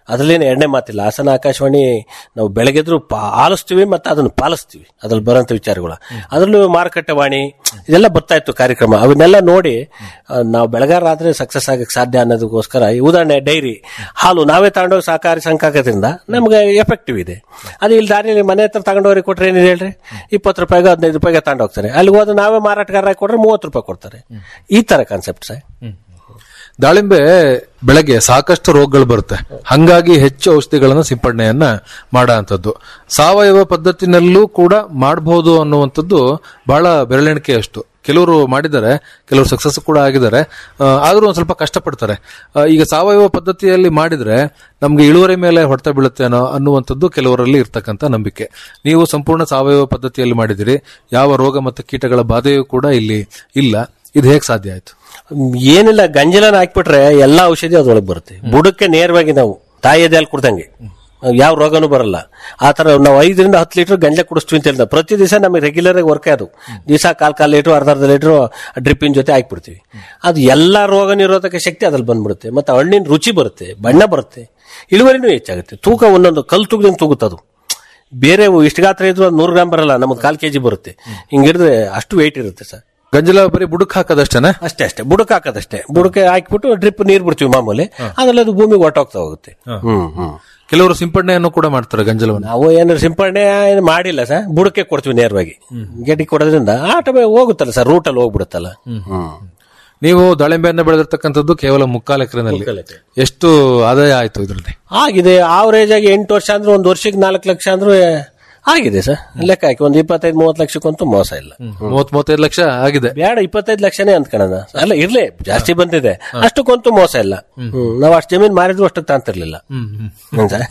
ಅದ್ರಲ್ಲೇನು ಎಣ್ಣೆ ಮಾತಿಲ್ಲ ಹಾಸನ ಆಕಾಶವಾಣಿ ನಾವು ಬೆಳಗ್ಗೆದ್ರು ಪಾ- ಆಲಿಸ್ತೀವಿ ಮತ್ತೆ ಅದನ್ನು ಪಾಲಿಸ್ತೀವಿ ಅದ್ರಲ್ಲಿ ಬರೋಂಥ ವಿಚಾರಗಳು ಅದರಲ್ಲೂ ಮಾರುಕಟ್ಟೆ ವಾಣಿ ಇದೆಲ್ಲ ಬರ್ತಾ ಇತ್ತು ಕಾರ್ಯಕ್ರಮ ಅವನ್ನೆಲ್ಲ ನೋಡಿ ಆ, ನಾವು ಬೆಳಗಾರಾದ್ರೆ ಸಕ್ಸಸ್ ಆಗಕ್ಕೆ ಸಾಧ್ಯ ಅನ್ನೋದಕ್ಕೋಸ್ಕರ ಈ ಉದಾಹರಣೆ ಡೈರಿ ಹಾಲು ನಾವೇ ತಗೊಂಡೋಗಿ ಸಹಕಾರಿ ಸಂಘ ಹಾಕೋದ್ರಿಂದ ನಮ್ಗೆ ಎಫೆಕ್ಟಿವ್ ಇದೆ ಅದು ಇಲ್ಲಿ ದಾರಿಯಲ್ಲಿ ಮನೆ ಹತ್ರ ತಗೊಂಡೋಗ್ರಿಗೆ ಕೊಟ್ರೆ ಏನಿದೆ ಹೇಳ್ರಿ ಇಪ್ಪತ್ತು ರೂಪಾಯಿಗೆ ಹದಿನೈದು ರೂಪಾಯಿಗೆ ತಗೊಂಡು ಹೋಗ್ತಾರೆ ಅಲ್ಲಿಗೆ ಹೋದ್ರೆ ನಾವೇ ಮಾರಾಟಗಾರರಾಗಿ ಕೊಟ್ರೆ ಮೂವತ್ತು ರೂಪಾಯಿ ಕೊಡ್ತಾರೆ ಈ ತರ ಕಾನ್ಸೆಪ್ಟ್ ಸರ್ ದಾಳಿಂಬೆ ಬೆಳಗ್ಗೆ ಸಾಕಷ್ಟು ರೋಗಗಳು ಬರುತ್ತೆ ಹಂಗಾಗಿ ಹೆಚ್ಚು ಔಷಧಿಗಳನ್ನ ಸಿಂಪಡಣೆಯನ್ನ ಮಾಡೋ ಸಾವಯವ ಪದ್ಧತಿನಲ್ಲೂ ಕೂಡ ಮಾಡಬಹುದು ಅನ್ನುವಂಥದ್ದು ಬಹಳ ಬೆರಳೆಣಿಕೆಯಷ್ಟು ಕೆಲವರು ಮಾಡಿದ್ದಾರೆ ಕೆಲವರು ಸಕ್ಸಸ್ ಕೂಡ ಆಗಿದ್ದಾರೆ ಆ, ಆದ್ರೂ ಒಂದ್ ಸ್ವಲ್ಪ ಕಷ್ಟಪಡ್ತಾರೆ ಆ, ಈಗ ಸಾವಯವ ಪದ್ಧತಿಯಲ್ಲಿ ಮಾಡಿದ್ರೆ ನಮ್ಗೆ ಇಳುವರಿ ಮೇಲೆ ಹೊಡೆತ ಬೀಳುತ್ತೆ ಅನ್ನೋ ಅನ್ನುವಂಥದ್ದು ಕೆಲವರಲ್ಲಿ ಇರ್ತಕ್ಕಂಥ ನಂಬಿಕೆ ನೀವು ಸಂಪೂರ್ಣ ಸಾವಯವ ಪದ್ಧತಿಯಲ್ಲಿ ಮಾಡಿದಿರಿ ಯಾವ ರೋಗ ಮತ್ತು ಕೀಟಗಳ ಬಾಧೆಯೂ ಕೂಡ ಇಲ್ಲಿ ಇಲ್ಲ ಇದು ಹೇಗೆ ಸಾಧ್ಯ ಆಯ್ತು ಏನಿಲ್ಲ ಗಂಜಲನ ಹಾಕ್ಬಿಟ್ರೆ ಎಲ್ಲಾ ಔಷಧಿ ಅದ್ರೊಳಗೆ ಬರುತ್ತೆ ಬುಡಕ್ಕೆ ನೇರವಾಗಿ ನಾವು ತಾಯಿಯದ ಹಾಲು ಕುಡ್ದಂಗೆ ಯಾವ ರೋಗನೂ ಬರಲ್ಲ ಆ ತರ ನಾವು ಐದರಿಂದ ಹತ್ತು ಲೀಟರ್ ಗಂಜಲ ಕುಡಿಸ್ತೀವಿ ಅಂತ ಹೇಳಿದ ಪ್ರತಿ ದಿವಸ ನಮಗೆ ರೆಗ್ಯುಲರ್ ಆಗಿ ವರ್ಕ್ ಅದು ದಿವಸ ಕಾಲ್ ಕಾಲ್ ಲೀಟರ್ ಅರ್ಧ ಅರ್ಧ ಲೀಟರ್ ಡ್ರಿಪ್ಪಿನ ಜೊತೆ ಹಾಕ್ಬಿಡ್ತೀವಿ ಅದು ಎಲ್ಲಾ ರೋಗ ನಿರೋಧಕ ಶಕ್ತಿ ಅದ್ರಲ್ಲಿ ಬಂದ್ಬಿಡುತ್ತೆ ಮತ್ತೆ ಹಣ್ಣಿನ ರುಚಿ ಬರುತ್ತೆ ಬಣ್ಣ ಬರುತ್ತೆ ಇಳುವರಿನೂ ಹೆಚ್ಚಾಗುತ್ತೆ ತೂಕ ಒಂದೊಂದು ಕಲ್ ತೂಗದಂಗೆ ತೂಗುತ್ತದು ಬೇರೆ ಇಷ್ಟು ಗಾತ್ರ ಇದ್ರು ಅದು ನೂರು ಗ್ರಾಮ್ ಬರಲ್ಲ ನಮ್ಗೆ ಕಾಲ್ ಕೆಜಿ ಬರುತ್ತೆ ಹಿಂಗಿಡಿದ್ರೆ ಅಷ್ಟು ವೆಯ್ಟ್ ಇರುತ್ತೆ ಸರ್ ಗಂಜಲ ಬರೀ ಬುಡಕ್ ಹಾಕೋದಷ್ಟೇನೆ ಅಷ್ಟೇ ಅಷ್ಟೇ ಬುಡಕ್ ಹಾಕೋದಷ್ಟೇ ಬುಡಕ್ಕೆ ಹಾಕ್ಬಿಟ್ಟು ಡ್ರಿಪ್ ನೀರ್ ಬಿಡ್ತೀವಿ ಮಾಮೂಲಿ ಅದ್ರಲ್ಲಿ ಅದು ಭೂಮಿಗೆ ಹೊಟ್ಟೋಗ್ತಾ ಹೋಗುತ್ತೆ ಹ್ಮ್ ಹ್ಮ್ ಕೆಲವರು ಸಿಂಪಡಣೆಯನ್ನು ಕೂಡ ಮಾಡ್ತಾರೆ ಗಂಜಲವನ್ನು ನಾವು ಏನಾದ್ರು ಸಿಂಪಡಣೆ ಏನು ಮಾಡಿಲ್ಲ ಸರ್ ಬುಡಕ್ಕೆ ಕೊಡ್ತೀವಿ ನೇರವಾಗಿ ಗೆಡ್ಡಿ ಕೊಡೋದ್ರಿಂದ ಆಟೋಮೇ ಹೋಗುತ್ತಲ್ಲ ಸರ್ ರೂಟಲ್ಲಿ ಹೋಗ್ಬಿಡುತ್ತಲ್ಲ ಹ್ಮ್ ನೀವು ದಾಳಿಂಬೆಯನ್ನ ಬೆಳೆದಿರ್ತಕ್ಕಂಥದ್ದು ಕೇವಲ ಮುಕ್ಕಾಲು ಎಕರೆನಲ್ಲಿ ಎಷ್ಟು ಆದಾಯ ಆಯ್ತು ಇದರಲ್ಲಿ ಆಗಿದೆ ಆವರೇಜ್ ಆಗಿ ಎಂಟು ವರ್ಷ ಅಂದ್ರೆ ಒಂದು ವರ್ಷಕ್ಕೆ ನಾಲ್ಕು ಲಕ್ಷ ಅಂದ್ರೆ ಆಗಿದೆ ಸರ್ ಲೆಕ್ಕ ಹಾಕಿ ಒಂದು ಇಪ್ಪತ್ತೈದು ಮೂವತ್ತು ಲಕ್ಷಕ್ಕಂತೂ ಮೋಸ ಇಲ್ಲ ಮೂವತ್ ಮೂವತ್ತೈದು ಲಕ್ಷ ಆಗಿದೆ ಬೇಡ ಇಪ್ಪತ್ತೈದು ಲಕ್ಷನೇ ಅಂದ್ಕೊಳ್ಳೋಣ ಅಲ್ಲ ಇರ್ಲಿ ಜಾಸ್ತಿ ಬಂದಿದೆ ಅಷ್ಟಕ್ಕಂತೂ ಮೋಸ ಇಲ್ಲ ಹ್ಮ್. ನಾವು ಅಷ್ಟು ಜಮೀನ್ ಮಾರಿದ್ರು ಅಷ್ಟಕ್ಕೆ ತಾಂತಿರ್ಲಿಲ್ಲ ಹ್ಮ್ ಸರ್?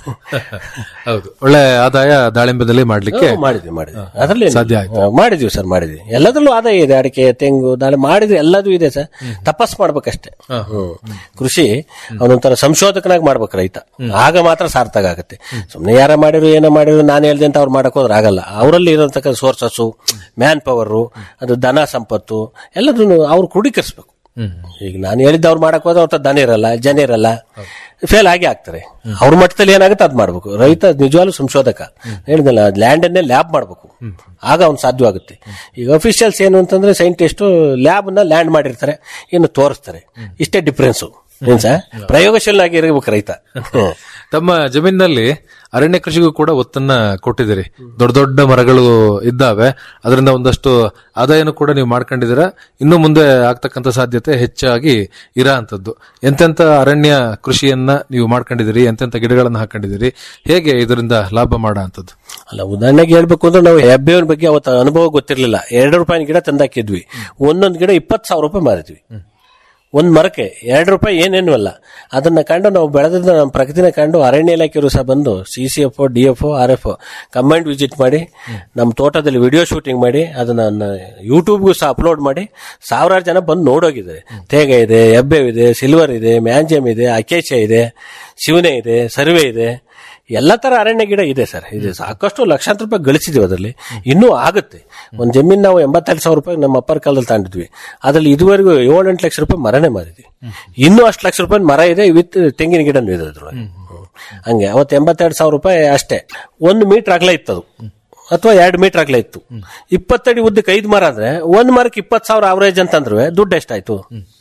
ಹೌದು ಒಳ್ಳೆ ಆದಾಯ ದಾಳಿಂಬೆದಲ್ಲಿ ಮಾಡ್ಲಿಕ್ಕೆ ಹ್ಮ್, ಮಾಡಿದ್ವಿ ಮಾಡಿದ್ವಿ ಅದರಲ್ಲಿ ಸಾಧ್ಯ ಆಯ್ತು. ಮಾಡಿದ್ವಿ ಸರ್ ಮಾಡಿದ್ವಿ ಎಲ್ಲದರಲ್ಲೂ ಆದಾಯ ಇದೆ ಅಡಿಕೆ ತೆಂಗು ದಾಳಿ ಮಾಡಿದ್ವಿ ಎಲ್ಲದೂ ಇದೆ ಸರ್ ತಪಸ್ ಮಾಡ್ಬೇಕಷ್ಟೇ ಹ್ಮ್. ಕೃಷಿ ಅವನೊಂಥರ ಸಂಶೋಧಕನಾಗಿ ಮಾಡ್ಬೇಕು ರೈತ ಆಗ ಮಾತ್ರ ಸಾರ್ಥಕ ಆಗುತ್ತೆ ಸುಮ್ನೆ ಯಾರ ಮಾಡಿರು ಏನೋ ಮಾಡಿರು ನಾನು ಹೇಳ್ದೆ ಅಂತ ಅವ್ರು ಮಾಡಕ್ ಹೋದ್ರೆ ಆಗಲ್ಲ ಅವರಲ್ಲಿ ಇರೋತಕ್ಕ ಸೋರ್ಸಸ್ ಮ್ಯಾನ್ ಪವರ್ ಅದು ಧನ ಸಂಪತ್ತು ಎಲ್ಲದನ್ನು ಅವ್ರು ಕ್ರೋಢೀಕರಿಸ್ಬೇಕು ಈಗ ನಾನು ಹೇಳಿದ್ದ ಅವ್ರು ಮಾಡಕ್ ಹೋದ್ರೆ ಅವ್ರ ದನ ಇರಲ್ಲ ಜನ ಇರಲ್ಲ ಫೇಲ್ ಆಗಿ ಆಗ್ತಾರೆ ಅವ್ರ ಮಟ್ಟದಲ್ಲಿ ಏನಾಗುತ್ತೆ ಅದ್ ಮಾಡ್ಬೇಕು ರೈತ ನಿಜವಾಗ್ಲೂ ಸಂಶೋಧಕ ಹೇಳಿದ್ನಲ್ಲ ಲ್ಯಾಂಡ್ ಅನ್ನೇ ಲ್ಯಾಬ್ ಮಾಡ್ಬೇಕು ಆಗ ಅವ್ನು ಸಾಧ್ಯವಾಗುತ್ತೆ ಈಗ ಅಫಿಷಿಯಲ್ಸ್ ಏನು ಅಂತಂದ್ರೆ ಸೈಂಟಿಸ್ಟ್ ಲ್ಯಾಬ್ ನ ಲ್ಯಾಂಡ್ ಮಾಡಿರ್ತಾರೆ ಇನ್ನು ತೋರಿಸ್ತಾರೆ ಇಷ್ಟೇ ಡಿಫ್ರೆನ್ಸ್ ಏನ್ ಸರ್ ಪ್ರಯೋಗಶೀಲನಾಗಿ ಇರಬೇಕು ರೈತ ಹ್ಮ್. ತಮ್ಮ ಜಮೀನಿನಲ್ಲಿ ಅರಣ್ಯ ಕೃಷಿಗೂ ಕೂಡ ಒತ್ತನ್ನ ಕೊಟ್ಟಿದ್ದೀರಿ ದೊಡ್ಡ ದೊಡ್ಡ ಮರಗಳು ಇದ್ದಾವೆ ಅದರಿಂದ ಒಂದಷ್ಟು ಆದಾಯನೂ ಕೂಡ ನೀವು ಮಾಡ್ಕೊಂಡಿದ್ದೀರಾ ಇನ್ನು ಮುಂದೆ ಆಗ್ತಕ್ಕಂಥ ಸಾಧ್ಯತೆ ಹೆಚ್ಚಾಗಿ ಇರೋ ಅಂತದ್ದು ಎಂತೆಂತ ಅರಣ್ಯ ಕೃಷಿಯನ್ನ ನೀವು ಮಾಡ್ಕೊಂಡಿದ್ದೀರಿ ಎಂತೆಂತ ಗಿಡಗಳನ್ನ ಹಾಕೊಂಡಿದ್ದೀರಿ ಹೇಗೆ ಇದರಿಂದ ಲಾಭ ಮಾಡೋ ಅಂತದ್ದು ಅಲ್ಲ ಉದಾಹರಣೆಗೆ ಹೇಳ್ಬೇಕು ಅಂದ್ರೆ ನಾವು ಹೆಬ್ಬೇವಿನ ಬಗ್ಗೆ ಅವತ್ತು ಅನುಭವ ಗೊತ್ತಿರಲಿಲ್ಲ ಎರಡು ರೂಪಾಯಿನ ಗಿಡ ತಂದಾಕಿದ್ವಿ ಒಂದೊಂದು ಗಿಡ ಇಪ್ಪತ್ತು ಸಾವಿರ ರೂಪಾಯಿ ಮಾರಿದ್ವಿ ಒಂದ್ ಮರಕ್ಕೆ ಎರಡು ರೂಪಾಯಿ ಏನೇನು ಅಲ್ಲ ಅದನ್ನ ಕಂಡು ನಾವು ಬೆಳೆದ ನಮ್ಮ ಪ್ರಗತಿನ ಕಂಡು ಅರಣ್ಯ ಇಲಾಖೆಯವರು ಸಹ ಬಂದು C C F D F R F combined visit ಮಾಡಿ ನಮ್ಮ ತೋಟದಲ್ಲಿ ವಿಡಿಯೋ ಶೂಟಿಂಗ್ ಮಾಡಿ ಅದನ್ನ ಯೂಟ್ಯೂಬ್ಗೂ ಸಹ ಅಪ್ಲೋಡ್ ಮಾಡಿ ಸಾವಿರಾರು ಜನ ಬಂದು ನೋಡೋಗಿದ್ದಾರೆ ತೇಗ ಇದೆ ಹೆಬ್ಬೇವಿದೆ ಸಿಲ್ವರ್ ಇದೆ ಮ್ಯಾಂಜಮ್ ಇದೆ ಅಕೇಶ ಇದೆ ಶಿವನೆ ಇದೆ ಸರ್ವೆ ಇದೆ ಎಲ್ಲ ತರ ಅರಣ್ಯ ಗಿಡ ಇದೆ ಸರ್ ಇದೆ ಸಾಕಷ್ಟು ಲಕ್ಷಾಂತರ ರೂಪಾಯಿ ಗಳಿಸಿದ್ವಿ ಅದರಲ್ಲಿ ಇನ್ನೂ ಆಗುತ್ತೆ ಒಂದ್ ಜಮೀನ್ ನಾವು ಎಂಬತ್ತೆರಡು ಸಾವಿರ ರೂಪಾಯಿ ನಮ್ಮ ಅಪ್ಪರ ಕಾಲದಲ್ಲಿ ತಗೊಂಡಿದ್ವಿ ಅದ್ರಲ್ಲಿ ಇದುವರೆಗೂ ಏಳು ಎಂಟು ಲಕ್ಷ ರೂಪಾಯಿ ಮರನೇ ಮಾರಿದ್ವಿ ಇನ್ನೂ ಅಷ್ಟು ಲಕ್ಷ ರೂಪಾಯಿ ಮರ ಇದೆ ವಿತ್ ತೆಂಗಿನ ಗಿಡನೂ ಇದೆ ಅದ್ರೊಳಗೆ ಹ್ಮ್. ಹಂಗೆ ಅವತ್ತು ಎಂಬತ್ತೆರಡು ಸಾವಿರ ರೂಪಾಯಿ ಅಷ್ಟೇ ಒಂದು ಮೀಟರ್ ಅಗಲ ಇತ್ತು ಅದು ಅಥವಾ ಎರಡು ಮೀಟರ್ ಅಗಲ ಇತ್ತು ಇಪ್ಪತ್ತಡಿ ಉದ್ದಕ್ಕೆ ಐದು ಮರ ಅಂದ್ರೆ ಒಂದ್ ಮರಕ್ಕೆ ಇಪ್ಪತ್ತು ಸಾವಿರ ಅವರೇಜ್ ಅಂತಂದ್ರೆ ದುಡ್ಡು ಎಷ್ಟಾಯ್ತು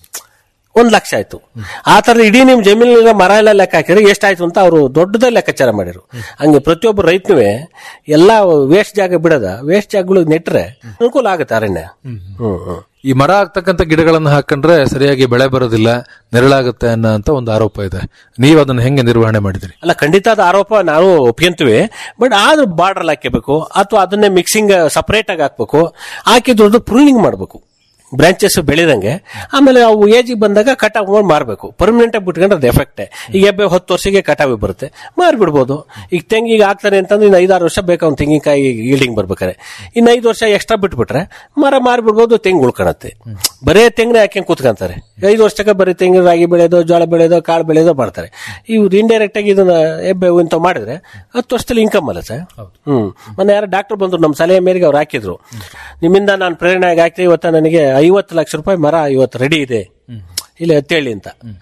ಒಂದ್ ಲಕ್ಷ ಆಯ್ತು ಆ ತರ ಇಡೀ ನಿಮ್ ಜಮೀನಿನ ಮರ ಎಲ್ಲ ಲೆಕ್ಕ ಹಾಕಿದ್ರೆ ಎಷ್ಟಾಯ್ತು ಅಂತ ಅವರು ದೊಡ್ಡದ ಲೆಕ್ಕಾಚಾರ ಮಾಡಿರು ಹಂಗೆ ಪ್ರತಿಯೊಬ್ಬ ರೈತನುವೆ ಎಲ್ಲಾ ವೇಸ್ಟ್ ಜಾಗ ಬಿಡದ ವೇಸ್ಟ್ ಜಾಗಗಳು ನೆಟ್ರೆ ಅನುಕೂಲ ಆಗುತ್ತೆ ಅರಣ್ಯ ಹ್ಮ್ ಹ್ಮ್ ಈ ಮರ ಆಗ್ತಕ್ಕಂಥ ಗಿಡಗಳನ್ನ ಹಾಕೊಂಡ್ರೆ ಸರಿಯಾಗಿ ಬೆಳೆ ಬರೋದಿಲ್ಲ ನೆರಳಾಗುತ್ತೆ ಅನ್ನೋ ಅಂತ ಒಂದು ಆರೋಪ ಇದೆ ನೀವು ಅದನ್ನ ಹೆಂಗೆ ನಿರ್ವಹಣೆ ಮಾಡಿದ್ರಿ ಅಲ್ಲ ಖಂಡಿತ ಅದು ಆರೋಪ ನಾವು ಒಪ್ಕೊಂತೀವಿ ಬಟ್ ಆದ್ರೂ ಬಾರ್ಡರ್ ಹಾಕಬೇಕು ಅಥವಾ ಅದನ್ನೇ ಮಿಕ್ಸಿಂಗ್ ಸಪರೇಟ್ ಆಗಿ ಹಾಕ್ಬೇಕು ಹಾಕಿದ್ದು ಪ್ರೂನಿಂಗ್ ಮಾಡಬೇಕು ಬ್ರಾಂಚಸ್ ಬೆಳೆದಂಗೆ ಆಮೇಲೆ ಅವು ಏಜಿಗೆ ಬಂದಾಗ ಕಟಾವ್ ಮಾಡಿ ಮಾರಬೇಕು ಪರ್ಮನೆಂಟ್ ಆಗಿ ಬಿಟ್ಕೊಂಡ್ರೆ ಅದು ಎಫೆಕ್ಟ್ ಈಗ ಎಬ್ಬೆ ಹತ್ತು ವರ್ಷಕ್ಕೆ ಕಟಾವಿ ಬರುತ್ತೆ ಮಾರ್ಬಿಡ್ಬೋದು ಈಗ ತೆಂಗಿಗೆ ಹಾಕ್ತಾನೆ ಅಂತಂದ್ರೆ ಇನ್ನು ಐದಾರು ವರ್ಷ ಬೇಕು ಅವ್ನು ತೆಂಗಿನಕಾಯಿ ಈಲ್ಡಿಂಗ್ ಬರ್ಬೇಕಾರೆ ಇನ್ನು ಐದು ವರ್ಷ ಎಕ್ಸ್ಟ್ರಾ ಬಿಟ್ಬಿಟ್ರೆ ಮರ ಮಾರ್ಬಿಡ್ಬೋದು ತೆಂಗು ಉಳ್ಕೊಳತ್ತೆ ಬರೇ ತೆಂಗಿನ ಹಾಕಿ ಕೂತ್ಕೊಂತಾರೆ ಐದು ವರ್ಷಕ್ಕೆ ಬರೀ ತೆಂಗಿನ ರಾಗಿ ಬೆಳೆಯೋದು ಜೋಳ ಬೆಳೆಯೋದು ಕಾಳು ಬೆಳೆಯೋದು ಮಾಡ್ತಾರೆ ಇವ್ರು ಇಂಡೈರೆಕ್ಟ್ ಆಗಿ ಇದನ್ನ ಎಬ್ಬೆ ಇಂತ ಮಾಡಿದ್ರೆ ಹತ್ತು ವರ್ಷದಲ್ಲಿ ಇನ್ಕಮ್ ಅಲ್ಲ ಸರ್ ಹ್ಮ್ ಮೊನ್ನೆ ಯಾರೋ ಡಾಕ್ಟರ್ ಬಂದ್ರು ನಮ್ಮ ಸಲಹೆ ಮೇರೆಗೆ ಅವ್ರು ಹಾಕಿದ್ರು ನಿಮ್ಮಿಂದ ನಾನು ಪ್ರೇರಣೆ ಆಗಿ ಹಾಕ್ತಿ ಇವತ್ತ ನನಗೆ ಐವತ್ತು ಲಕ್ಷ ರೂಪಾಯಿ ಮರ ಇವತ್ತು ರೆಡಿ ಇದೆ ಇಲ್ಲಿ ಹತ್ತೇಳಿ ಅಂತ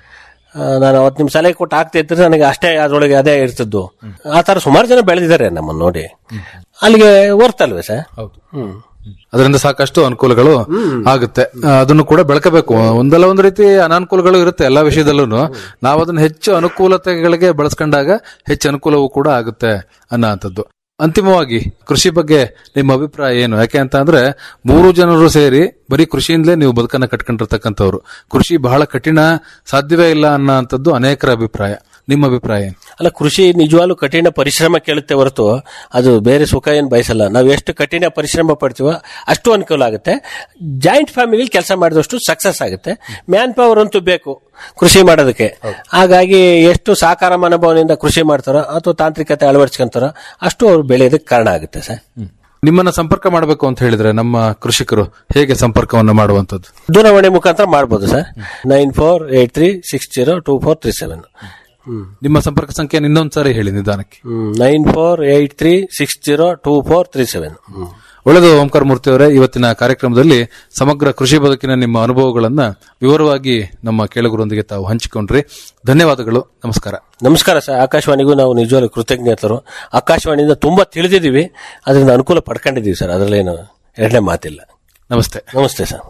ಆ, ನಾನು ಅವತ್ತು ನಿಮ್ ಸಲಹೆ ಕೊಟ್ಟು ಆಗ್ತಾ ಇದ್ರೆ ನನಗೆ ಅಷ್ಟೇ ಅದ್ರೊಳಗೆ ಅದೇ ಇರ್ತದ್ದು ಆ ತರ ಸುಮಾರು ಜನ ಬೆಳೆದಿದ್ದಾರೆ ನಮ್ಮನ್ನ ನೋಡಿ ಅಲ್ಲಿಗೆ ಅಲ್ವೇ ಸರ್ ಹೌದು ಅದರಿಂದ ಸಾಕಷ್ಟು ಅನುಕೂಲಗಳು ಆಗುತ್ತೆ ಆ, ಅದನ್ನು ಕೂಡ ಬೆಳಕಬೇಕು ಒಂದಲ್ಲ ಒಂದು ರೀತಿ ಅನಾನುಕೂಲಗಳು ಇರುತ್ತೆ ಎಲ್ಲಾ ವಿಷಯದಲ್ಲೂ ನಾವು ಅದನ್ನ ಹೆಚ್ಚು ಅನುಕೂಲತೆಗಳಿಗೆ ಬಳಸ್ಕೊಂಡಾಗ ಹೆಚ್ಚು ಅನುಕೂಲವೂ ಕೂಡ ಆಗುತ್ತೆ ಅನ್ನೋಂಥದ್ದು ಅಂತಿಮವಾಗಿ ಕೃಷಿ ಬಗ್ಗೆ ನಿಮ್ಮ ಅಭಿಪ್ರಾಯ ಏನು ಯಾಕೆ ಅಂತ ಅಂದ್ರೆ ಮೂರು ಜನರು ಸೇರಿ ಬರೀ ಕೃಷಿಯಿಂದಲೇ ನೀವು ಬದುಕನ್ನ ಕಟ್ಕೊಂಡಿರ್ತಕ್ಕಂಥವ್ರು ಕೃಷಿ ಬಹಳ ಕಠಿಣ ಸಾಧ್ಯವೇ ಇಲ್ಲ ಅನ್ನೋಂಥದ್ದು ಅನೇಕರ ಅಭಿಪ್ರಾಯ ನಿಮ್ಮ ಅಭಿಪ್ರಾಯ ಏನು ಅಲ್ಲ ಕೃಷಿ ನಿಜವಾಗ್ಲೂ ಕಠಿಣ ಪರಿಶ್ರಮ ಕೇಳುತ್ತೆ ಹೊರತು ಅದು ಬೇರೆ ಸುಖ ಏನು ಬಯಸಲ್ಲ ನಾವು ಎಷ್ಟು ಕಠಿಣ ಪರಿಶ್ರಮ ಪಡ್ತೀವೋ ಅಷ್ಟು ಅನುಕೂಲ ಆಗುತ್ತೆ ಜಾಯಿಂಟ್ ಫ್ಯಾಮಿಲಿ ಕೆಲಸ ಮಾಡಿದಷ್ಟು ಸಕ್ಸಸ್ ಆಗುತ್ತೆ ಮ್ಯಾನ್ ಪವರ್ ಅಂತೂ ಬೇಕು ಕೃಷಿ ಮಾಡೋದಕ್ಕೆ ಹಾಗಾಗಿ ಎಷ್ಟು ಸಾಕಾರ ಮನೋಭಾವನೆಯಿಂದ ಕೃಷಿ ಮಾಡ್ತಾರೋ ಅಥವಾ ತಾಂತ್ರಿಕತೆ ಅಳವಡಿಸ್ಕೊಂತಾರೋ ಅಷ್ಟು ಅವ್ರು ಬೆಳೆಯೋದಕ್ಕೆ ಕಾರಣ ಆಗುತ್ತೆ ಸರ್ ನಿಮ್ಮನ್ನ ಸಂಪರ್ಕ ಮಾಡಬೇಕು ಅಂತ ಹೇಳಿದ್ರೆ ನಮ್ಮ ಕೃಷಿಕರು ಹೇಗೆ ಸಂಪರ್ಕವನ್ನು ಮಾಡುವಂಥದ್ದು ದೂರವಾಣಿ ಮುಖಾಂತರ ಮಾಡ್ಬೋದು sir nine four eight three six zero two four three seven ನಿಮ್ಮ ಸಂಪರ್ಕ ಸಂಖ್ಯೆ ಇನ್ನೊಂದ್ಸಾರಿ ಹೇಳಿ ನಿಧಾನಕ್ಕೆ nine four eight three six zero two four three seven ಒಳ್ಳೆದು ಓಂಕಾರ ಮೂರ್ತಿ ಅವರೇ ಇವತ್ತಿನ ಕಾರ್ಯಕ್ರಮದಲ್ಲಿ ಸಮಗ್ರ ಕೃಷಿ ಬದುಕಿನ ನಿಮ್ಮ ಅನುಭವಗಳನ್ನ ವಿವರವಾಗಿ ನಮ್ಮ ಕೇಳುಗರೊಂದಿಗೆ ತಾವು ಹಂಚಿಕೊಂಡ್ರಿ ಧನ್ಯವಾದಗಳು ನಮಸ್ಕಾರ ನಮಸ್ಕಾರ ಸರ್ ಆಕಾಶವಾಣಿಗೂ ನಾವು ನಿಜವಾಗ್ಲೂ ಕೃತಜ್ಞತರು ಆಕಾಶವಾಣಿಯಿಂದ ತುಂಬಾ ತಿಳಿದಿದ್ದೀವಿ ಅದರಿಂದ ಅನುಕೂಲ ಪಡ್ಕೊಂಡಿದ್ದೀವಿ ಸರ್ ಅದರಲ್ಲೇನು ಎರಡನೇ ಮಾತಿಲ್ಲ ನಮಸ್ತೆ ನಮಸ್ತೆ ಸರ್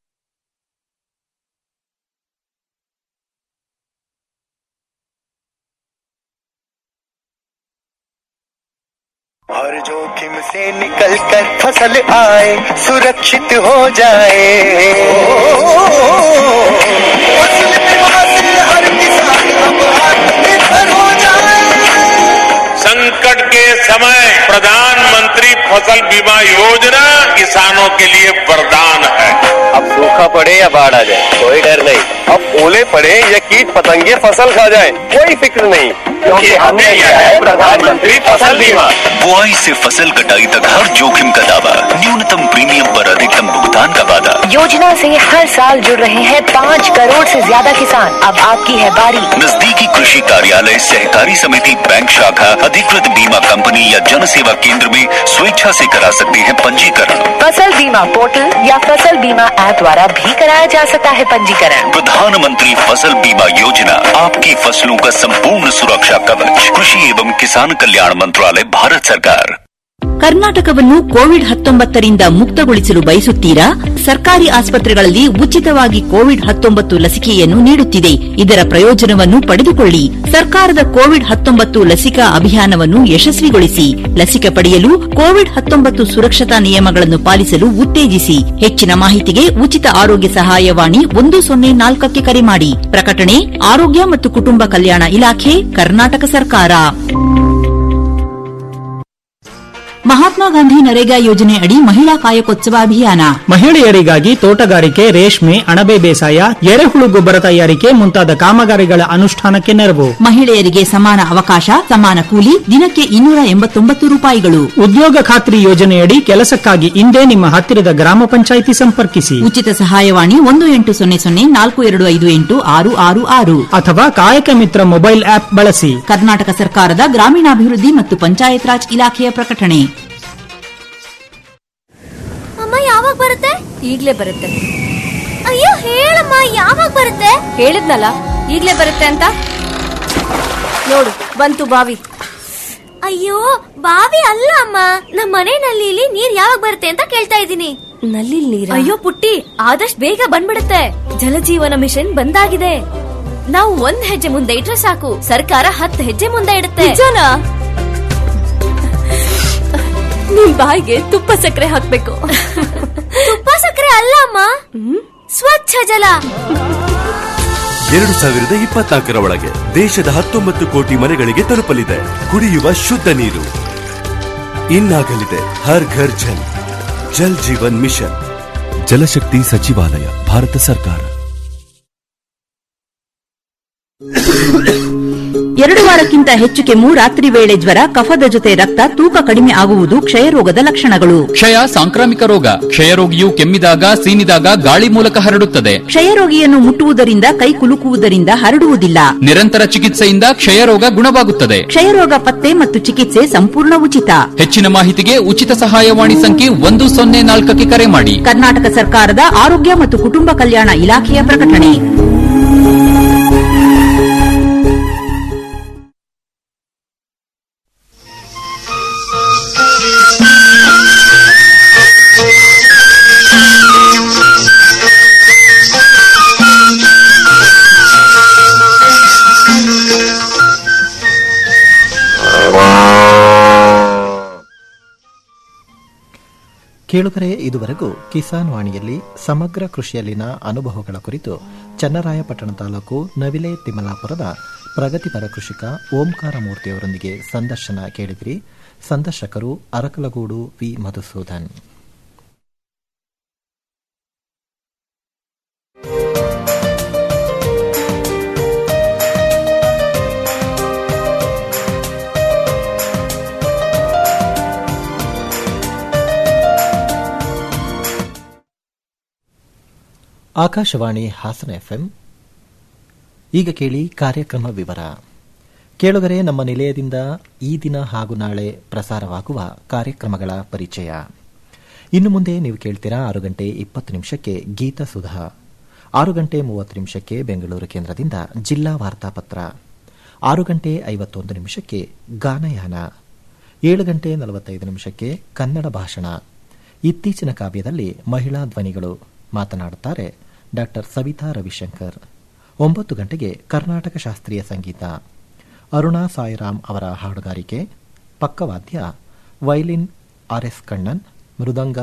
हर जोखिम से निकल कर फसल आए सुरक्षित हो जाए फसल बीमा से हर किसान अब आत्मनिर्भर हो जाए संकट के समय प्रधानमंत्री फसल बीमा योजना किसानों के लिए वरदान है अब सूखा पड़े या बाढ़ आ जाए कोई डर नहीं अब ओले पड़े या कीट पतंगे फसल खा जाए कोई फिक्र नहीं क्योंकि हमने लिया है प्रधानमंत्री फसल बीमा बुआई से फसल कटाई तक हर जोखिम का दावा न्यूनतम प्रीमियम पर अधिकतम भुगतान का वादा योजना से हर साल जुड़ रहे हैं पाँच करोड़ से ज्यादा किसान अब आपकी है बारी नजदीकी कृषि कार्यालय सहकारी समिति बैंक शाखा अधिकृत बीमा कंपनी या जन सेवा केंद्र में स्वेच्छा से करा सकते हैं पंजीकरण फसल बीमा पोर्टल या फसल बीमा ऐप द्वारा भी कराया जा सकता है पंजीकरण प्रधानमंत्री फसल बीमा योजना आपकी फसलों का संपूर्ण सुरक्षा कवच कृषि एवं किसान कल्याण मंत्रालय भारत सरकार ಕರ್ನಾಟಕವನ್ನು ಕೋವಿಡ್ ಹತ್ತೊಂಬತ್ತರಿಂದ ಮುಕ್ತಗೊಳಿಸಲು ಬಯಸುತ್ತೀರಾ ಸರ್ಕಾರಿ ಆಸ್ಪತ್ರೆಗಳಲ್ಲಿ ಉಚಿತವಾಗಿ ಕೋವಿಡ್ ಹತ್ತೊಂಬತ್ತು ಲಸಿಕೆಯನ್ನು ನೀಡುತ್ತಿದೆ ಇದರ ಪ್ರಯೋಜನವನ್ನು ಪಡೆದುಕೊಳ್ಳಿ ಸರ್ಕಾರದ ಕೋವಿಡ್ ಹತ್ತೊಂಬತ್ತು ಲಸಿಕಾ ಅಭಿಯಾನವನ್ನು ಯಶಸ್ವಿಗೊಳಿಸಿ ಲಸಿಕೆ ಪಡೆಯಲು ಕೋವಿಡ್ ಹತ್ತೊಂಬತ್ತು ಸುರಕ್ಷತಾ ನಿಯಮಗಳನ್ನು ಪಾಲಿಸಲು ಉತ್ತೇಜಿಸಿ ಹೆಚ್ಚಿನ ಮಾಹಿತಿಗೆ ಉಚಿತ ಆರೋಗ್ಯ ಸಹಾಯವಾಣಿ ಒಂದು ಸೊನ್ನೆ ನಾಲ್ಕಕ್ಕೆ ಕರೆ ಮಾಡಿ ಪ್ರಕಟಣೆ ಆರೋಗ್ಯ ಮತ್ತು ಕುಟುಂಬ ಕಲ್ಯಾಣ ಇಲಾಖೆ ಕರ್ನಾಟಕ ಸರ್ಕಾರ ಮಹಾತ್ಮ ಗಾಂಧಿ ನರೇಗಾ ಯೋಜನೆ ಅಡಿ ಮಹಿಳಾ ಕಾಯಕೋತ್ಸವ ಅಭಿಯಾನ ಮಹಿಳೆಯರಿಗಾಗಿ ತೋಟಗಾರಿಕೆ ರೇಷ್ಮೆ ಅಣಬೆ ಬೇಸಾಯ ಎರೆಹುಳು ಗೊಬ್ಬರ ತಯಾರಿಕೆ ಮುಂತಾದ ಕಾಮಗಾರಿಗಳ ಅನುಷ್ಠಾನಕ್ಕೆ ನೆರವು ಮಹಿಳೆಯರಿಗೆ ಸಮಾನ ಅವಕಾಶ ಸಮಾನ ಕೂಲಿ ದಿನಕ್ಕೆ ಇನ್ನೂರ ಎಂಬತ್ತೊಂಬತ್ತು ರೂಪಾಯಿಗಳು ಉದ್ಯೋಗ ಖಾತ್ರಿ ಯೋಜನೆಯಡಿ ಕೆಲಸಕ್ಕಾಗಿ ಇಂದೇ ನಿಮ್ಮ ಹತ್ತಿರದ ಗ್ರಾಮ ಪಂಚಾಯಿತಿ ಸಂಪರ್ಕಿಸಿ ಉಚಿತ ಸಹಾಯವಾಣಿ ಒಂದು ಎಂಟು ಸೊನ್ನೆ ಸೊನ್ನೆ ನಾಲ್ಕು ಎರಡು ಐದು ಎಂಟು ಆರು ಆರು ಆರು ಅಥವಾ ಕಾಯಕ ಮಿತ್ರ ಮೊಬೈಲ್ ಆಪ್ ಬಳಸಿ ಕರ್ನಾಟಕ ಸರ್ಕಾರದ ಗ್ರಾಮೀಣಾಭಿವೃದ್ಧಿ ಮತ್ತು ಪಂಚಾಯತ್ ರಾಜ್ ಇಲಾಖೆಯ ಪ್ರಕಟಣೆ ಅಮ್ಮ ಯಾವಾಗ ಬರುತ್ತೆ ಈಗ್ಲೇ ಬರುತ್ತೆ ಅಯ್ಯೋ ಹೇಳಮ್ಮ ಯಾವಾಗ ಬರುತ್ತೆ ಹೇಳಿದ್ನಲ್ಲ ಈಗ್ಲೇ ಬರುತ್ತೆ ಅಂತ ನೋಡು ಬಂತು ಬಾವಿ ಅಯ್ಯೋ ಬಾವಿ ಅಲ್ಲ ಅಮ್ಮ ನಮ್ಮ ಮನೆ ನಲ್ಲಿಲಿ ನೀರ್ ಯಾವಾಗ ಬರುತ್ತೆ ಅಂತ ಕೇಳ್ತಾ ಇದ್ದೀನಿ ನಲ್ಲಿ ನೀರ ಅಯ್ಯೋ ಪುಟ್ಟಿ ಆದಷ್ಟು ಬೇಗ ಬಂದ್ಬಿಡುತ್ತೆ ಜಲಜೀವನ ಮಿಷನ್ ಬಂದಾಗಿದೆ ನಾವು ಒಂದ್ ಹೆಜ್ಜೆ ಮುಂದೆ ಇಟ್ರೆ ಸಾಕು ಸರ್ಕಾರ ಹತ್ತು ಹೆಜ್ಜೆ ಮುಂದೆ ಇಡುತ್ತೆ ನಿಮ್ ಬಾಯಿಗೆ ತುಪ್ಪ ಸಕ್ಕರೆ ಹಾಕ್ಬೇಕು ತುಪ್ಪ ಸಕ್ಕರೆ ಅಲ್ಲ ಅಮ್ಮ ಸ್ವಚ್ಛ ಜಲ ಎರಡು ಸಾವಿರದ ಇಪ್ಪತ್ನಾಲ್ಕರ ಒಳಗೆ ದೇಶದ ಹತ್ತೊಂಬತ್ತು ಕೋಟಿ ಮನೆಗಳಿಗೆ ತಲುಪಲಿದೆ ಕುಡಿಯುವ ಶುದ್ಧ ನೀರು ಇನ್ನಾಗಲಿದೆ ಹರ್ ಘರ್ ಜಲ್ ಜಲ್ ಜೀವನ್ ಮಿಷನ್ ಜಲಶಕ್ತಿ ಸಚಿವಾಲಯ ಭಾರತ ಸರ್ಕಾರ ಎರಡು ವಾರಕ್ಕಿಂತ ಹೆಚ್ಚು ಕೆಮ್ಮು ರಾತ್ರಿ ವೇಳೆ ಜ್ವರ ಕಫದ ಜೊತೆ ರಕ್ತ ತೂಕ ಕಡಿಮೆ ಆಗುವುದು ಕ್ಷಯರೋಗದ ಲಕ್ಷಣಗಳು ಕ್ಷಯ ಸಾಂಕ್ರಾಮಿಕ ರೋಗ ಕ್ಷಯರೋಗಿಯು ಕೆಮ್ಮಿದಾಗ ಸೀನಿದಾಗ ಗಾಳಿ ಮೂಲಕ ಹರಡುತ್ತದೆ ಕ್ಷಯರೋಗಿಯನ್ನು ಮುಟ್ಟುವುದರಿಂದ ಕೈ ಕುಲುಕುವುದರಿಂದ ಹರಡುವುದಿಲ್ಲ ನಿರಂತರ ಚಿಕಿತ್ಸೆಯಿಂದ ಕ್ಷಯರೋಗ ಗುಣವಾಗುತ್ತದೆ ಕ್ಷಯರೋಗ ಪತ್ತೆ ಮತ್ತು ಚಿಕಿತ್ಸೆ ಸಂಪೂರ್ಣ ಉಚಿತ ಹೆಚ್ಚಿನ ಮಾಹಿತಿಗೆ ಉಚಿತ ಸಹಾಯವಾಣಿ ಸಂಖ್ಯೆ ಒಂದು ಸೊನ್ನೆ ನಾಲ್ಕಕ್ಕೆ ಕರೆ ಮಾಡಿ ಕರ್ನಾಟಕ ಸರ್ಕಾರದ ಆರೋಗ್ಯ ಮತ್ತು ಕುಟುಂಬ ಕಲ್ಯಾಣ ಇಲಾಖೆಯ ಪ್ರಕಟಣೆ ಕೇಳುಗರೆ ಇದುವರೆಗೂ ಕಿಸಾನ್ ವಾಣಿಯಲ್ಲಿ ಸಮಗ್ರ ಕೃಷಿಯಲ್ಲಿನ ಅನುಭವಗಳ ಕುರಿತು ಚನ್ನರಾಯಪಟ್ಟಣ ತಾಲೂಕು ನವಿಲೆ ತಿಮ್ಮಲಾಪುರದ ಪ್ರಗತಿಪರ ಕೃಷಿಕ ಓಂಕಾರ ಮೂರ್ತಿಯವರೊಂದಿಗೆ ಸಂದರ್ಶನ ಕೇಳಿದಿರಿ ಸಂದರ್ಶಕರು ಅರಕಲಗೂಡು ವಿ ಮಧುಸೂದನ್ ಆಕಾಶವಾಣಿ ಹಾಸನ ಎಫ್ಎಂ ಈಗ ಕೇಳಿ ಕಾರ್ಯಕ್ರಮ ವಿವರ ಕೇಳುಗರೆ ನಮ್ಮ ನಿಲಯದಿಂದ ಈ ದಿನ ಹಾಗೂ ನಾಳೆ ಪ್ರಸಾರವಾಗುವ ಕಾರ್ಯಕ್ರಮಗಳ ಪರಿಚಯ ಇನ್ನು ಮುಂದೆ ನೀವು ಕೇಳ್ತೀರಾ ಆರು ಗಂಟೆ ಇಪ್ಪತ್ತು ನಿಮಿಷಕ್ಕೆ ಗೀತ ಸುಧಾ ಆರು ಗಂಟೆ ಮೂವತ್ತು ನಿಮಿಷಕ್ಕೆ ಬೆಂಗಳೂರು ಕೇಂದ್ರದಿಂದ ಜಿಲ್ಲಾ ವಾರ್ತಾಪತ್ರ ಆರು ಗಂಟೆ ಐವತ್ತೊಂದು ನಿಮಿಷಕ್ಕೆ ಗಾನಯಾನ ಏಳು ಗಂಟೆ ನಲವತ್ತೈದು ನಿಮಿಷಕ್ಕೆ ಕನ್ನಡ ಭಾಷಣ ಇತ್ತೀಚಿನ ಕಾವ್ಯದಲ್ಲಿ ಮಹಿಳಾ ಧ್ವನಿಗಳು ಮಾತನಾಡುತ್ತಾರೆ ಡಾ ಸವಿತಾ ರವಿಶಂಕರ್ ಒಂಬತ್ತು ಗಂಟೆಗೆ ಕರ್ನಾಟಕ ಶಾಸ್ತ್ರೀಯ ಸಂಗೀತ ಅರುಣಾ ಸಾಯಿರಾಮ್ ಅವರ ಹಾಡುಗಾರಿಕೆ ಪಕ್ಕವಾದ್ಯ ವೈಲಿನ್ ಆರ್ಎಸ್ ಕಣ್ಣನ್ ಮೃದಂಗ